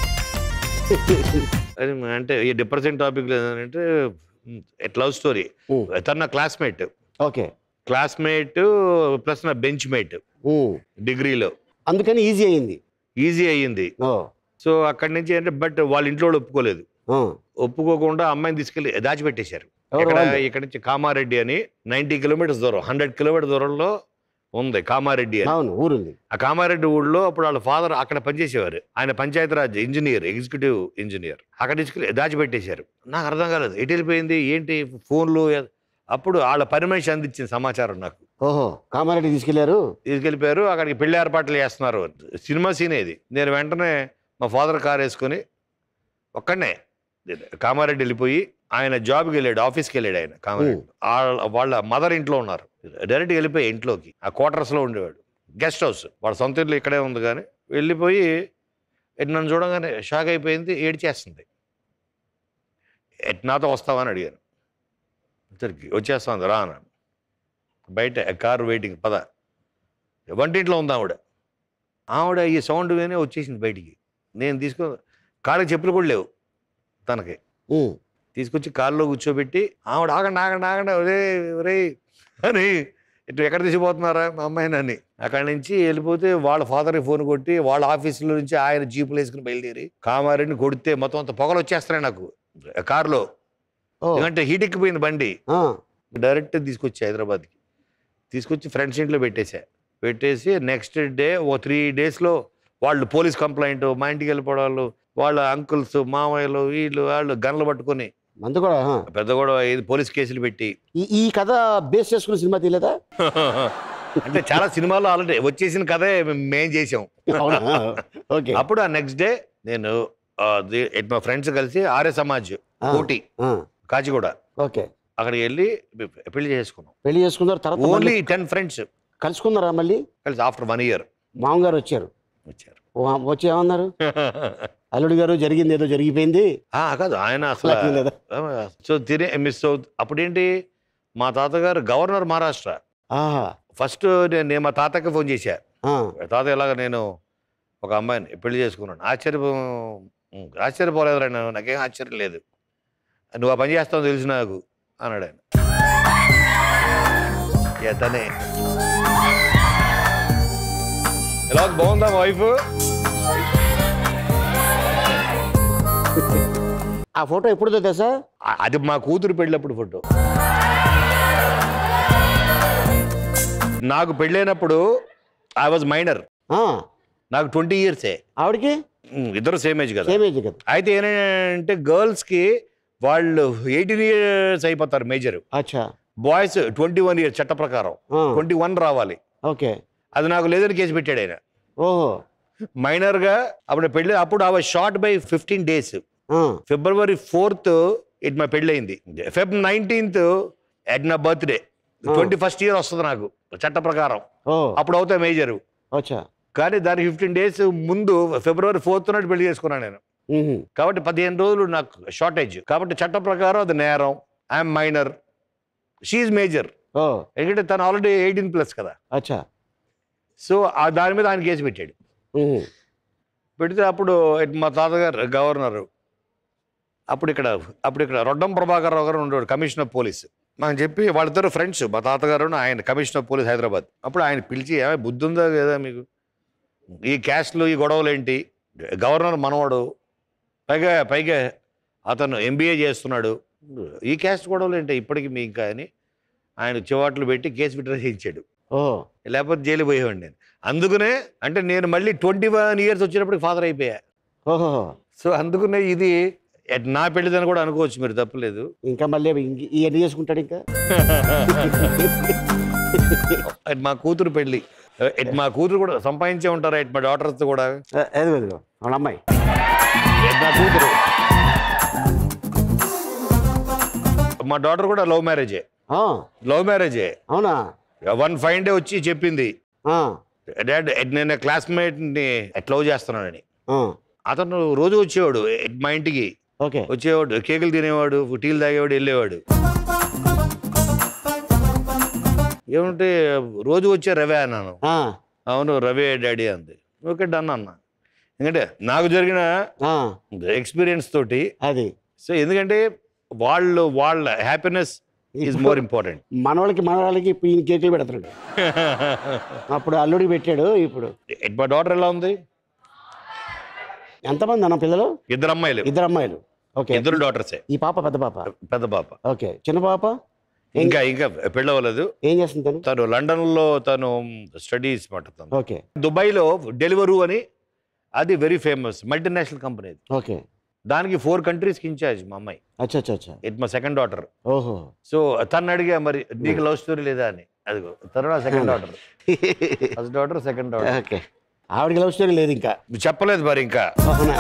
అది అంటే ఈ డిప్రెసింగ్ టాపిక్ లేదంటే ఎట్ లవ్ స్టోరీ తన నా క్లాస్మేట్ ఓకే క్లాస్మేట్ ప్లస్ నా బెంచ్ మేట్ డిగ్రీలో అందుకని ఈజీ అయింది ఈజీ అయ్యింది ఓ సో అక్కడి నుంచి అంటే బట్ వాళ్ళ ఇంట్లో వాళ్ళు ఒప్పుకోలేదు ఆ. ఒప్పుకోకుండా అమ్మాయిని తీసుకెళ్లి దాచిపెట్టేశారు ఎవరు ఇక్కడ వాళ్ళు? ఇక్కడ నుంచి కామారెడ్డి అని నైంటీ కిలోమీటర్స్ దూరం హండ్రెడ్ కిలోమీటర్ దూరంలో ఉంది కామారెడ్డి అని అవును ఊరుంది ఆ కామారెడ్డి ఊళ్ళో అప్పుడు వాళ్ళ ఫాదర్ అక్కడ పనిచేసేవారు ఆయన పంచాయతీరాజ్ ఇంజనీర్ ఎగ్జిక్యూటివ్ ఇంజనీర్ అక్కడ తీసుకెళ్ళి దాచిపెట్టేశారు నాకు అర్థం కాలేదు ఎటు వెళ్ళిపోయింది ఏంటి ఫోన్లు అప్పుడు వాళ్ళ పని మనిషి అందించిన సమాచారం నాకు ఓహో కామారెడ్డి తీసుకెళ్లారు తీసుకెళ్ళిపోయారు అక్కడికి పెళ్లి ఏర్పాట్లు చేస్తున్నారు సినిమా సీన్ ఇది నేను వెంటనే మా ఫాదర్ కార్ వేసుకొని ఒక్కడనే కామారెడ్డి వెళ్ళిపోయి ఆయన జాబ్కి వెళ్ళాడు ఆఫీస్కి వెళ్ళాడు ఆయన కామారెడ్డి వాళ్ళ వాళ్ళ మదర్ ఇంట్లో ఉన్నారు డైరెక్ట్గా వెళ్ళిపోయి ఇంట్లోకి ఆ క్వార్టర్స్లో ఉండేవాడు గెస్ట్ హౌస్ వాళ్ళ సొంత ఇల్లు ఇక్కడే ఉంది కానీ వెళ్ళిపోయి ఎట్ నన్ను చూడగానే షాక్ అయిపోయింది ఏడ్చేస్తుంది ఎట్ నాతో వస్తావని అడిగాను ఇద్దరికి వచ్చేస్తాను రా అన్నాను బయట కారు వెయిటింగ్ పద వంటింట్లో ఉంది ఆవిడ ఆవిడ ఈ సౌండ్ వినే వచ్చేసింది బయటికి నేను తీసుకో కాళ్ళకి చెప్పులు కూడా లేవు తనకి ఉమ్. తీసుకొచ్చి కారులో కూర్చోబెట్టి ఆవిడ ఆగండి ఆగండి ఆగండి ఒరే ఒరే అని ఇటు ఎక్కడ తీసిపోతున్నారా మా అమ్మాయిని అని అక్కడి నుంచి వెళ్ళిపోతే వాళ్ళ ఫాదర్కి ఫోన్ కొట్టి వాళ్ళ ఆఫీసులో నుంచి ఆయన జీపులు వేసుకుని బయలుదేరి కామారెడ్డిని కొడితే మొత్తం అంత పొగలు వచ్చేస్తున్నాయి నాకు కారులో ఓ ఎందుకంటే హీట్ ఎక్కిపోయింది బండి ఆ. డైరెక్ట్ తీసుకొచ్చి హైదరాబాద్కి తీసుకొచ్చి ఫ్రెండ్స్ ఇంట్లో పెట్టేశా పెట్టేసి నెక్స్ట్ డే ఓ త్రీ డేస్లో వాళ్ళు పోలీస్ కంప్లైంట్ మా ఇంటికి వెళ్ళిపోవడం వాళ్ళు వాళ్ళ అంకుల్స్ మామయ్యలు వీళ్ళు వాళ్ళు గన్లు పట్టుకొని మందు కూడా ఆ. పెద్ద కూడా ఇది పోలీస్ కేసులు పెట్టి ఈ ఈ కథ బేస్ చేసుకుని సినిమా తీయలేదా అంటే చాలా సినిమాలు ఆల్రెడీ వచ్చేసిన కథే మేం చేసాం అవునా ఓకే అప్పుడు ఆ నెక్స్ట్ డే నేను ఆ, ది- మా ఫ్రెండ్స్ కలిసి ఆర్య సమాజ్ ఆ. ఊటీ ఆ. కాచిగూడ ఓకే అక్కడికి వెళ్ళి పెళ్లి చేసుకున్నాం పెళ్లి చేసుకున్నారు తర్వాత ఓన్లీ మళ్ళీ టెన్ ఫ్రెండ్స్ కలుసుకున్నారా మళ్ళీ కలిసి ఆఫ్టర్ వన్ ఇయర్ మామగారు వచ్చారు వచ్చారు వా- వచ్చి ఏమన్నారు అల్లుడు గారు జరిగింది ఏదో జరిగిపోయింది ఆ, కాదు ఆయన అసలు లక్కీ లేదా? సో తినే మిస్ అవుతుంది అప్పుడేంటి మా తాతగారు గవర్నర్ మహారాష్ట్ర ఆహా ఫస్ట్ నేను నేను మా తాతకి ఫోన్ చేశా ఆ. తాత ఇలాగ నేను ఒక అమ్మాయిని పెళ్లి చేసుకున్నాను ఆశ్చర్య ఆశ్చర్యపోలేదురా నేను నాకేం ఆశ్చర్యం లేదు నువ్వు ఆ పని చేస్తావు తెలుసు నాకు అన్నాడు ఆయన యా, తనే ఎలా ఉంది? బాగుందా వైఫ్ ఆ ఫోటో ఎప్పుడుదో తెలుసా అది మా కూతురు పెళ్ళప్పుడు ఫోటో నాకు పెళ్ళైనప్పుడు ఐ వాజ్ మైనర్ ఆ, నాకు ట్వంటీ ఇయర్సే ఆవిడకి ఇద్దరు సేమ్ ఏజ్ కదా సేమ్ ఏజ్ కదా అయితే ఏంటంటే గర్ల్స్కి వాళ్ళు ఎయిటీన్ ఇయర్స్ అయిపోతారు మేజర్ అచ్చా బాయ్స్ ట్వంటీ వన్ ఇయర్స్ చట్ట ప్రకారం ఆ, ట్వంటీ వన్ రావాలి ఓకే అది నాకు లేదని కేసు పెట్టాడు ఆయన ఓహో మైనర్గా అప్పుడు పెళ్ళి అప్పుడు ఆ షార్ట్ బై ఫిఫ్టీన్ డేస్ ఆ, ఫిబ్రవరి ఫోర్త్ ఇట్ మా పెళ్ళయింది ఫెబ్ నైన్టీన్త్ ఎట్ నా బర్త్డే ట్వంటీ ఫస్ట్ ఇయర్ వస్తుంది నాకు చట్ట ప్రకారం ఓ అప్పుడు అవుతా మేజర్ అచ్చా కానీ దానికి ఫిఫ్టీన్ డేస్ ముందు ఫిబ్రవరి ఫోర్త్ నాడు పెళ్లి చేసుకున్నాను నేను మ్హూ. కాబట్టి పదిహేను రోజులు నాకు షార్టేజ్ కాబట్టి చట్ట ప్రకారం అది నేరం ఐఎమ్ మైనర్ షీఈ్ మేజర్ ఓ ఎందుకంటే తను ఆల్రెడీ ఎయిటీన్ ప్లస్ కదా అచ్చా సో ఆ దాని మీద ఆయన కేసు పెట్టాడు మ్హూ. పెడితే అప్పుడు ఇట్ మా తాతగారు గవర్నరు అప్పుడు ఇక్కడ అప్పుడు ఇక్కడ రొడ్డం ప్రభాకర్ రావు గారు ఉండేవాడు కమిషనర్ పోలీస్ మనం చెప్పి వాళ్ళిద్దరు ఫ్రెండ్స్ మా తాతగారు ఆయన కమిషనర్ పోలీస్ హైదరాబాద్ అప్పుడు ఆయన పిలిచి ఏమై బుద్ధి ఉందా కదా మీకు ఈ క్యాస్ట్లు ఈ గొడవలు ఏంటి గవర్నర్ మనవాడు పైగా పైగా అతను ఎంబీఏ చేస్తున్నాడు ఈ క్యాస్ట్ గొడవలు ఏంటి ఇప్పటికి మీ ఇంకా అని ఆయన చివాట్లు పెట్టి కేసు విత్డ్రా చేయించాడు ఓ లేకపోతే జైలు పోయేవాడిని నేను అందుకనే అంటే నేను మళ్ళీ ట్వంటీ వన్ ఇయర్స్ వచ్చినప్పటికి ఫాదర్ అయిపోయా ఓహో సో అందుకనే ఇది ఎట్ నా పెళ్ళిదని కూడా అనుకోవచ్చు మీరు తప్పలేదు ఇంకా మళ్ళీ ఇంక- ఇవన్నీ చేసుకుంటాడు ఇంకా ఎట్ మా కూతురు పెళ్ళి ఎట్ మా కూతురు కూడా సంపాదించే ఉంటారా ఎట్ మా డాటర్స్ కూడా ఏ, ఎదుగు ఎదుగు వాళ్ళ అమ్మాయి ఎట్ మా కూతురు మా డాటర్ కూడా లవ్ మ్యారేజే ఆ, లవ్ మ్యారేజే అవునా వన్ ఫైవ్ డే వచ్చి చెప్పింది ఆ, డాడ్ నేను క్లాస్మేట్ని లవ్ చేస్తున్నానని ఆ, అతను రోజు వచ్చేవాడు ఎట్ మా ఇంటికి ఓకే వచ్చేవాడు కేకులు తినేవాడు టీలు తాగేవాడు వెళ్ళేవాడు ఏమంటే రోజు వచ్చే రవే అన్నాను ఆ, అవును రవే డాడీ అంది ఓకే డన్ అన్న ఎందుకంటే నాకు జరిగిన ఆ, ఎక్స్పీరియన్స్ తోటి అది సో ఎందుకంటే వాళ్ళు వాళ్ళ హ్యాపీనెస్ ఈజ్ మోర్ ఇంపార్టెంట్ మనవాళ్ళకి మనవాళ్ళకి ఇప్పుడు ఈయన కేకులు పెడుతున్నాడు అప్పుడు అల్లుడికి పెట్టాడు ఇప్పుడు మా డాటర్ ఎలా ఉంది ఎంతమంది అన్న పిల్లలు ఇద్దరు అమ్మాయిలు ఇద్దరు అమ్మాయిలు ఓకే ఇద్దరు డాటర్సే ఈ పాప పెద్ద పాప పెద్ద పాప ఓకే చిన్న పాప ఏం- ఇంకా ఇంకా పెళ్ళవలేదు ఏం చేస్తుంది తను తను లండన్ లో తను స్టడీస్ మాట తను ఓకే దుబాయ్లో డెలివరు అని అది very famous multinational company okay దానికి ఫోర్ కంట్రీస్కి ఇన్ఛార్జ్ మా అమ్మాయి అచ్చా అచ్చా అచ్చా ఇట్ మా సెకండ్ డాటర్ ఓహో సో తను అడిగా మరి నీకు లవ్ స్టోరీ లేదా అని అదిగో తను second daughter first daughter second daughter okay ఆవిడకి లవ్ స్టోరీ లేదు ఇంకా చెప్పలేదు మరి ఇంకా అవునా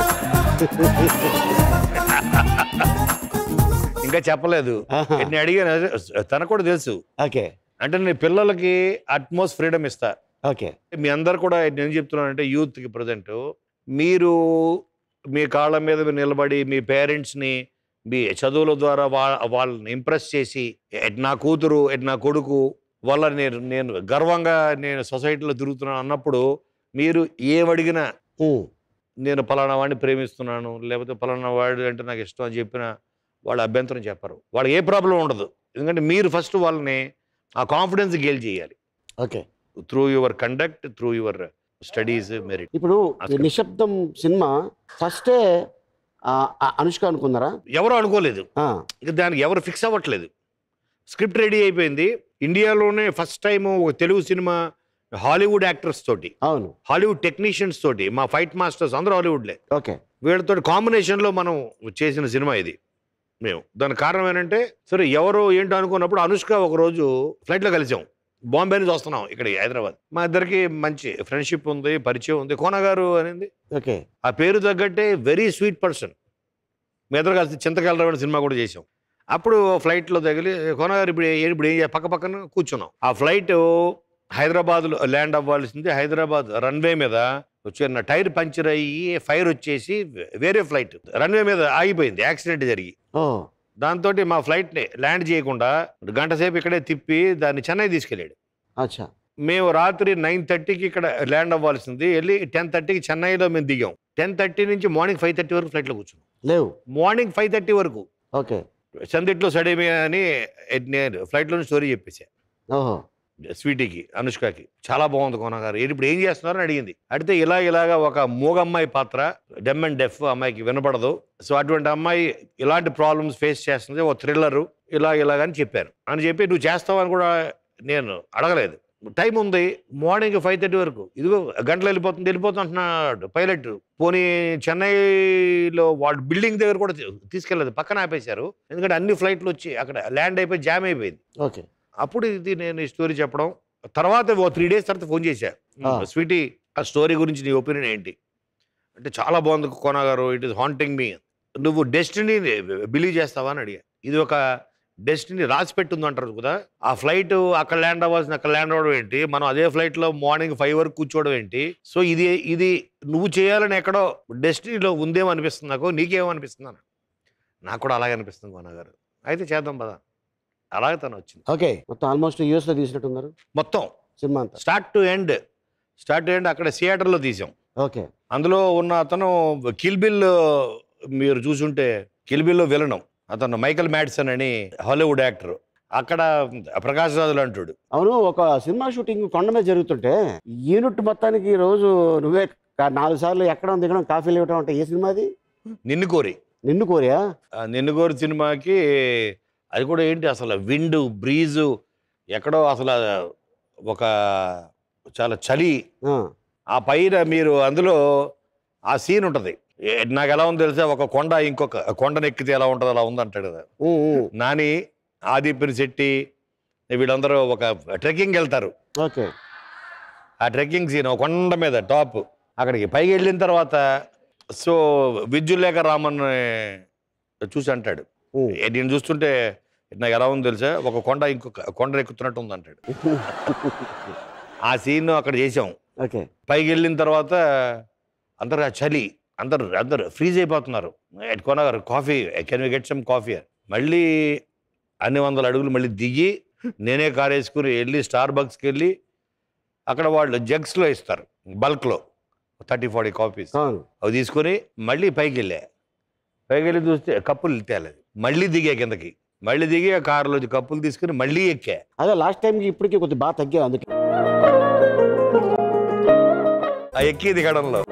ఇంకా చెప్పలేదు ఆహా. నేను అడిగాను అదే, తనకు కూడా తెలుసు ఓకే అంటే నేను పిల్లలకి అట్మోస్ట్ ఫ్రీడమ్ ఇస్తా ఓకే మీ అందరు కూడా నేను చెప్తున్నానంటే యూత్కి ప్రజెంట్ మీరు మీ కాళ్ళ మీద మీరు నిలబడి మీ పేరెంట్స్ని మీ చదువుల ద్వారా వా వాళ్ళని ఇంప్రెస్ చేసి ఎట్ నా కూతురు ఎట్ నా కొడుకు వల్ల నేను నేను గర్వంగా నేను సొసైటీలో తిరుగుతున్నాను అన్నప్పుడు మీరు ఏమడిగినా ఉమ్, నేను పలానా వాడిని ప్రేమిస్తున్నాను లేకపోతే పలానా వాడు అంటే నాకు ఇష్టం అని చెప్పిన వాళ్ళు అభ్యంతరం చెప్పరు వాళ్ళకి ఏ ప్రాబ్లం ఉండదు ఎందుకంటే మీరు ఫస్ట్ వాళ్ళని ఆ కాన్ఫిడెన్స్ గెయిల్ చేయాలి okay through your conduct through your studies merit ఇప్పుడు అసలు. నిశ్శబ్దం సినిమా ఫస్టే ఆ, ఆ, అనుష్క అనుకున్నారా ఎవరు అనుకోలేదు ఆ, ఇక దానికి ఎవరు ఫిక్స్ అవ్వట్లేదు స్క్రిప్ట్ రెడీ అయిపోయింది ఇండియాలోనే ఫస్ట్ టైం ఒక తెలుగు సినిమా హాలీవుడ్ యాక్టర్స్ తోటి అవును హాలీవుడ్ టెక్నీషియన్స్ తోటి మా ఫైట్ మాస్టర్స్ అందరూ హాలీవుడ్లే ఓకే వీళ్ళతో కాంబినేషన్లో మనం చేసిన సినిమా ఇది మేము దానికి కారణం ఏంటంటే సరే ఎవరు ఏంటో అనుకున్నప్పుడు అనుష్క ఒకరోజు ఫ్లైట్లో కలిసాం బాంబే నుంచి వస్తున్నాం ఇక్కడికి హైదరాబాద్ మా ఇద్దరికి మంచి ఫ్రెండ్షిప్ ఉంది పరిచయం ఉంది కోన గారు అనేది ఓకే ఆ పేరు తగ్గట్టే వెరీ స్వీట్ పర్సన్ మీ ఇద్దరు కలిసి చింతకాయల సినిమా కూడా చేసాం అప్పుడు ఫ్లైట్లో తగిలి కోన గారు ఇప్పుడు ఏ- ఇప్పుడు ఏం చేయ- పక్క పక్కన కూర్చున్నాం ఆ ఫ్లైట్ హైదరాబాద్లో ల్యాండ్ అవ్వాల్సింది హైదరాబాద్ రన్వే మీద వచ్చిన టైర్ పంచర్ అయ్యి ఫైర్ వచ్చేసి వేరే ఫ్లైట్ రన్వే మీద ఆగిపోయింది యాక్సిడెంట్ జరిగి ఓ దాంతో మా ఫ్లైట్ని ల్యాండ్ చేయకుండా గంట సేపు ఇక్కడే తిప్పి దాన్ని చెన్నై తీసుకెళ్ళాడు అచ్చా మేము రాత్రి నైన్ థర్టీకి ఇక్కడ ల్యాండ్ అవ్వాల్సింది వెళ్ళి టెన్ థర్టీకి చెన్నైలో మేము దిగాం టెన్ థర్టీ నుంచి మార్నింగ్ ఫైవ్ థర్టీ వరకు ఫ్లైట్లో కూర్చున్నాం లేవు మార్నింగ్ ఫైవ్ థర్టీ వరకు ఓకే సందిట్లో సడేమి అని నేను ఫ్లైట్లో స్టోరీ చెప్పేసా ఓహో స్వీటీకి అనుష్కకి చాలా బాగుంది కోన గారు ఏంటి ఇప్పుడు ఏం చేస్తున్నారు అని అడిగింది అడిగితే ఇలా ఇలాగా ఒక మూగమ్మాయి పాత్ర డెమ్ అండ్ డెఫ్ అమ్మాయికి వినపడదు సో అటువంటి అమ్మాయి ఇలాంటి ప్రాబ్లమ్స్ ఫేస్ చేస్తుంది ఓ థ్రిల్లరు ఇలా ఇలాగని చెప్పారు అని చెప్పి నువ్వు చేస్తావని కూడా నేను అడగలేదు టైం ఉంది మార్నింగ్ ఫైవ్ థర్టీ వరకు ఇదిగో గంటలు వెళ్ళిపోతుంది వెళ్ళిపోతుంది అంటున్నాడు పైలట్ పోనీ చెన్నైలో వాళ్ళు బిల్డింగ్ దగ్గర కూడా తీ- తీసుకెళ్ళలేదు పక్కన ఆపేశారు ఎందుకంటే అన్ని ఫ్లైట్లు వచ్చి అక్కడ ల్యాండ్ అయిపోయి జామ్ అయిపోయింది ఓకే అప్పుడు ఇది నేను ఈ స్టోరీ చెప్పడం తర్వాత ఓ త్రీ డేస్ తర్వాత ఫోన్ చేశా ఆ. స్వీటీ ఆ స్టోరీ గురించి నీ ఒపీనియన్ ఏంటి అంటే చాలా బాగుంది కోన గారు ఇట్ ఇస్ హాంటింగ్ మీ నువ్వు డెస్టినీ బిలీవ్ చేస్తావా అని అడిగా ఇది ఒక డెస్టినీ రాసి పెట్టింది అంటారు కదా ఆ ఫ్లైట్ అక్కడ ల్యాండ్ అవ్వాల్సిన అక్కడ ల్యాండ్ అవ్వడం ఏంటి మనం అదే ఫ్లైట్ లో మార్నింగ్ ఫైవ్ వరకు కూర్చోవడం ఏంటి సో ఇది ఇది నువ్వు చేయాలని ఎక్కడో డెస్టినీలో ఉందేమో అనిపిస్తుంది నాకు నీకేమో అనిపిస్తుంది అన్న. నాకు కూడా అలాగే అనిపిస్తుంది కోన గారు అయితే చేద్దాం పదా అలాగే తను వచ్చింది ఓకే మొత్తం ఆల్మోస్ట్ యూఎస్ లో తీసినట్టున్నారు మొత్తం సినిమా అంతా start to end start to end అక్కడ థియేటర్లో తీసాం ఓకే అందులో ఉన్న అతను కిల్బిల్ మీరు చూసుంటే కిల్బిల్లో విలనం అతను మైకల్ మ్యాడ్సన్ అని హాలీవుడ్ యాక్టర్ అక్కడ ప్రకాష్ రాజులు అంటాడు అవును ఒక సినిమా షూటింగ్ కొండ మీద జరుగుతుంటే యూనిట్ మొత్తానికి ఈ రోజు నువ్వే కా- నాలుగు సార్లు ఎక్కడం దిగడం కాఫీలు ఇవ్వడం అంటే ఏ సినిమాది నిన్ను కోరి నిన్ను కోరియా ఆ నిన్ను కోరి సినిమాకి అది కూడా ఏంటి అసలు విండ్ బ్రీజు ఎక్కడో అసలు ఒక చాలా చలి ఆ, ఆ పైన మీరు అందులో ఆ సీన్ ఉంటుంది ఏ- నాకు ఎలా ఉందో తెలుసా ఒక కొండ ఇంకొక కొండను ఎక్కితే ఎలా ఉంటుంది అలా ఉంది అంటాడు కదా ఊ, ఊ. నాని ఆదిప్యని శెట్టి వీళ్ళందరూ ఒక ట్రెక్కింగ్ వెళ్తారు ఓకే ఆ ట్రెక్కింగ్ సీన్ ఒక కొండ మీద టాప్ అక్కడికి పైకి వెళ్ళిన తర్వాత సో విద్యులేఖ రామన్ చూసి అంటాడు ఊ. "ఏ, నేను చూస్తుంటే నాకు ఎలా ఉందో తెలుసా ఒక కొండ ఇంకొక కొండ ఎక్కుతున్నట్టు ఉంది అంటాడు ఆ సీన్ అక్కడ చేసాం ఓకే పైకి వెళ్ళిన తర్వాత అందరు ఆ చలి అందరు అందరు ఫ్రీజ్ అయిపోతున్నారు ఎట్ కొనగారు coffee can we get some coffee మళ్ళీ అన్ని వందల అడుగులు మళ్ళీ దిగి నేనే కార్ వేసుకుని వెళ్ళి స్టార్ బక్స్కి వెళ్ళి అక్కడ వాళ్ళు జగ్స్లో ఇస్తారు బల్క్లో థర్టీ ఫార్టీ కాఫీస్ అవును అవి తీసుకొని మళ్ళీ పైకి వెళ్ళా పైకి వెళ్ళి చూస్తే కప్పులు తేలేదు మళ్ళీ దిగా కిందకి మళ్ళీ దిగి ఆ కారులో కప్పులు తీసుకుని మళ్ళీ ఎక్కా అదే లాస్ట్ టైంకి ఇప్పటికీ కొద్దిగా బాగా తగ్గా అందుకే ఆ ఎక్కి దిగడంలో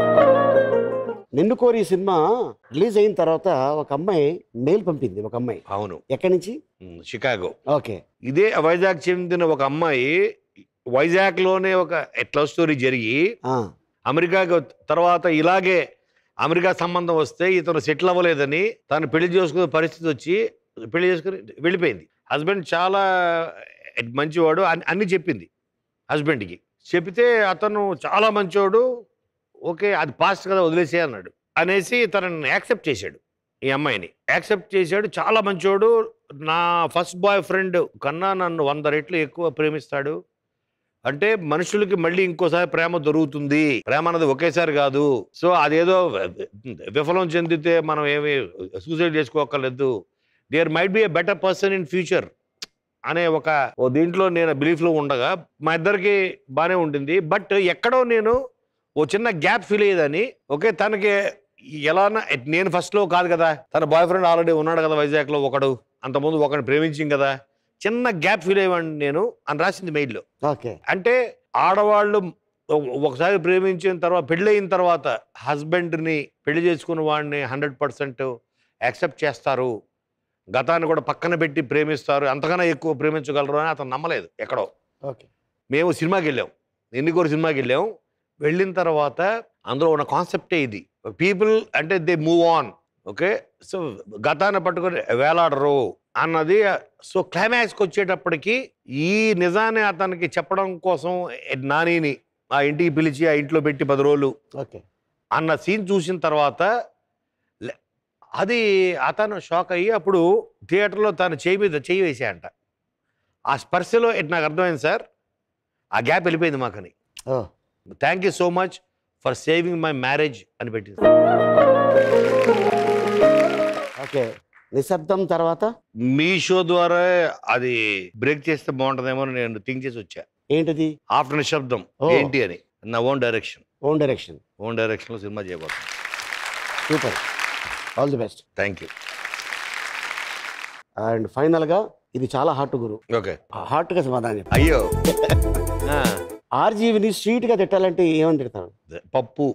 నిన్ను కోరి సినిమా రిలీజ్ అయిన తర్వాత ఒక అమ్మాయి మెయిల్ పంపింది ఒక అమ్మాయి అవును ఎక్కడి నుంచి ఉమ్, షికాగో ఓకే ఇదే వైజాగ్ చెందిన ఒక అమ్మాయి వైజాగ్ లోనే ఒక లవ్ స్టోరీ జరిగి ఆ, అమెరికాకి తర్వాత ఇలాగే అమెరికా సంబంధం వస్తే ఇతను సెటిల్ అవ్వలేదని తను పెళ్లి చేసుకునే పరిస్థితి వచ్చి పెళ్లి చేసుకుని వెళ్ళిపోయింది హస్బెండ్ చాలా మంచివాడు అని అన్ని చెప్పింది హస్బెండ్కి చెప్తే అతను చాలా మంచివాడు ఓకే అది పాస్ట్ కదా వదిలేసే అన్నాడు అనేసి తనని యాక్సెప్ట్ చేశాడు ఈ అమ్మాయిని యాక్సెప్ట్ చేశాడు చాలా మంచోడు నా ఫస్ట్ బాయ్ ఫ్రెండ్ కన్నా నన్ను వంద రెట్లు ఎక్కువ ప్రేమిస్తాడు అంటే మనుషులకి మళ్ళీ ఇంకోసారి ప్రేమ దొరుకుతుంది ప్రేమ అన్నది ఒకేసారి కాదు సో అదేదో విఫలం చెందితే మనం ఏమి సూసైడ్ చేసుకోకర్లేదు there might be a better person in future అనే ఒక ఓ దీంట్లో నేను బిలీఫ్లో ఉండగా మా ఇద్దరికి బాగానే ఉంటుంది బట్ ఎక్కడో నేను ఓ చిన్న గ్యాప్ ఫీల్ అయ్యేదని ఓకే తనకి ఎలా నేను ఫస్ట్లో కాదు కదా తన బాయ్ ఫ్రెండ్ ఆల్రెడీ ఉన్నాడు కదా వైజాగ్లో ఒకడు అంతకుముందు ఒకడిని ప్రేమించింది కదా చిన్న గ్యాప్ ఫీల్ అయ్యేవాడిని నేను అని రాసింది మెయిల్లో ఓకే అంటే ఆడవాళ్ళు ఒ- ఒకసారి ప్రేమించిన తర్వాత పెళ్ళయిన తర్వాత హస్బెండ్ని పెళ్లి చేసుకున్న వాడిని హండ్రెడ్ పర్సెంట్ యాక్సెప్ట్ చేస్తారు గతాన్ని కూడా పక్కన పెట్టి ప్రేమిస్తారు అంతకన్నా ఎక్కువ ప్రేమించగలరు అని అతను నమ్మలేదు ఎక్కడో ఓకే మేము సినిమాకి వెళ్ళాం ఎన్నికోరు సినిమాకి వెళ్ళాం వెళ్ళిన తర్వాత అందులో ఉన్న కాన్సెప్టే ఇది పీపుల్ అంటే they move on okay so గతాన్ని పట్టుకొని వేలాడరు అన్నది సో క్లైమాక్స్కి వచ్చేటప్పటికి ఈ నిజాన్ని అతనికి చెప్పడం కోసం నానిని ఆ ఇంటికి పిలిచి ఆ ఇంట్లో పెట్టి పది రోజులు ఓకే అన్న సీన్ చూసిన తర్వాత లే- అది అతను షాక్ అయ్యి అప్పుడు థియేటర్లో తను చేయి మీద చేయి వేసాయంట ఆ స్పర్శలో ఇట్ నాకు అర్థమైంది సార్ ఆ గ్యాప్ వెళ్ళిపోయింది మాకని ఓ thank you so much for saving my marriage అని పెట్టింది ఓకే నిశ్శబ్దం తర్వాత మీ షో ద్వారా అది బ్రేక్ చేస్తే బాగుంటుందేమో అని నేను థింక్ చేసి వచ్చా ఏంటిది ఆఫ్టర్ నిశ్శబ్దం ఓ. ఏంటి అని నా own direction own direction own డైరెక్షన్లో సినిమా చేయబోతున్నాను super all the best thank you and ఫైనల్గా ఇది చాలా హార్ట్ గురు ఓకే హార్ట్ గా సమాధానం చెప్పు. అయ్యో ఆ, ఆర్జీవిని స్వీట్ గా తిట్టాలంటే ఏమని తిడతాను పప్పు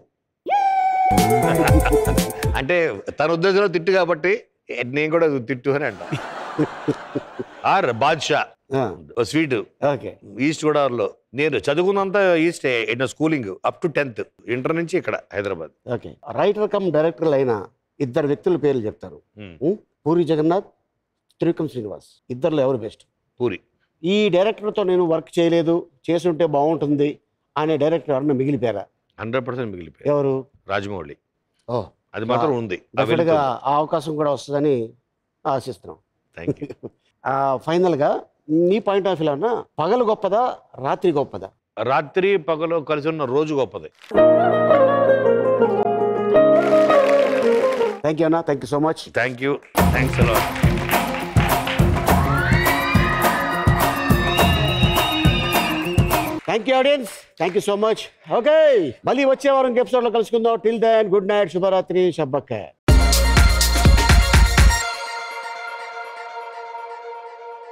అంటే తన ఉద్దేశంలో తిట్టు కాబట్టి నేను కూడా తిట్టు అని అంట ఆర్ బాద్షా ఆ, స్వీట్ ఓకే ఈస్ట్ గోదావరిలో నేను చదువుకున్నంత East in schooling up to tenth inter నుంచి ఇక్కడ హైదరాబాద్ ఓకే రైటర్ కమ్ డైరెక్టర్లు అయిన ఇద్దరు వ్యక్తుల పేర్లు చెప్తారు ఉమ్, ఉం? పూరి జగన్నాథ్ త్రివిక్రమ్ శ్రీనివాస్ ఇద్దరులో ఎవరు బెస్ట్ పూరి ఈ డైరెక్టర్తో నేను వర్క్ చేయలేదు చేసుంటే బాగుంటుంది అనే డైరెక్టర్ ఎవరన్నా మిగిలిపోయారా హండ్రెడ్ పర్సెంట్ మిగిలిపోయాయి ఎవరు రాజమౌళి ఓ అది మాత్రం ఉంది డెఫినెట్గా ఆ అవకాశం కూడా వస్తుందని ఆశిస్తున్నాం థ్యాంక్ యూ ఆ, ఫైనల్గా నీ పాయింట్ ఆఫ్ వ్యూ అన్నా పగలు గొప్పదా రాత్రి గొప్పదా రాత్రి పగలు కలిసి ఉన్న రోజు గొప్పది థ్యాంక్ యూ అన్న thank you so much thank you thanks అలా thank you audience thank you so much okay మళ్ళీ వచ్చే వారం ఎపిసోడ్లో కలుసుకుందాం టిల్ దెన్ గుడ్ నైట్ శుభరాత్రి షబ్బక్క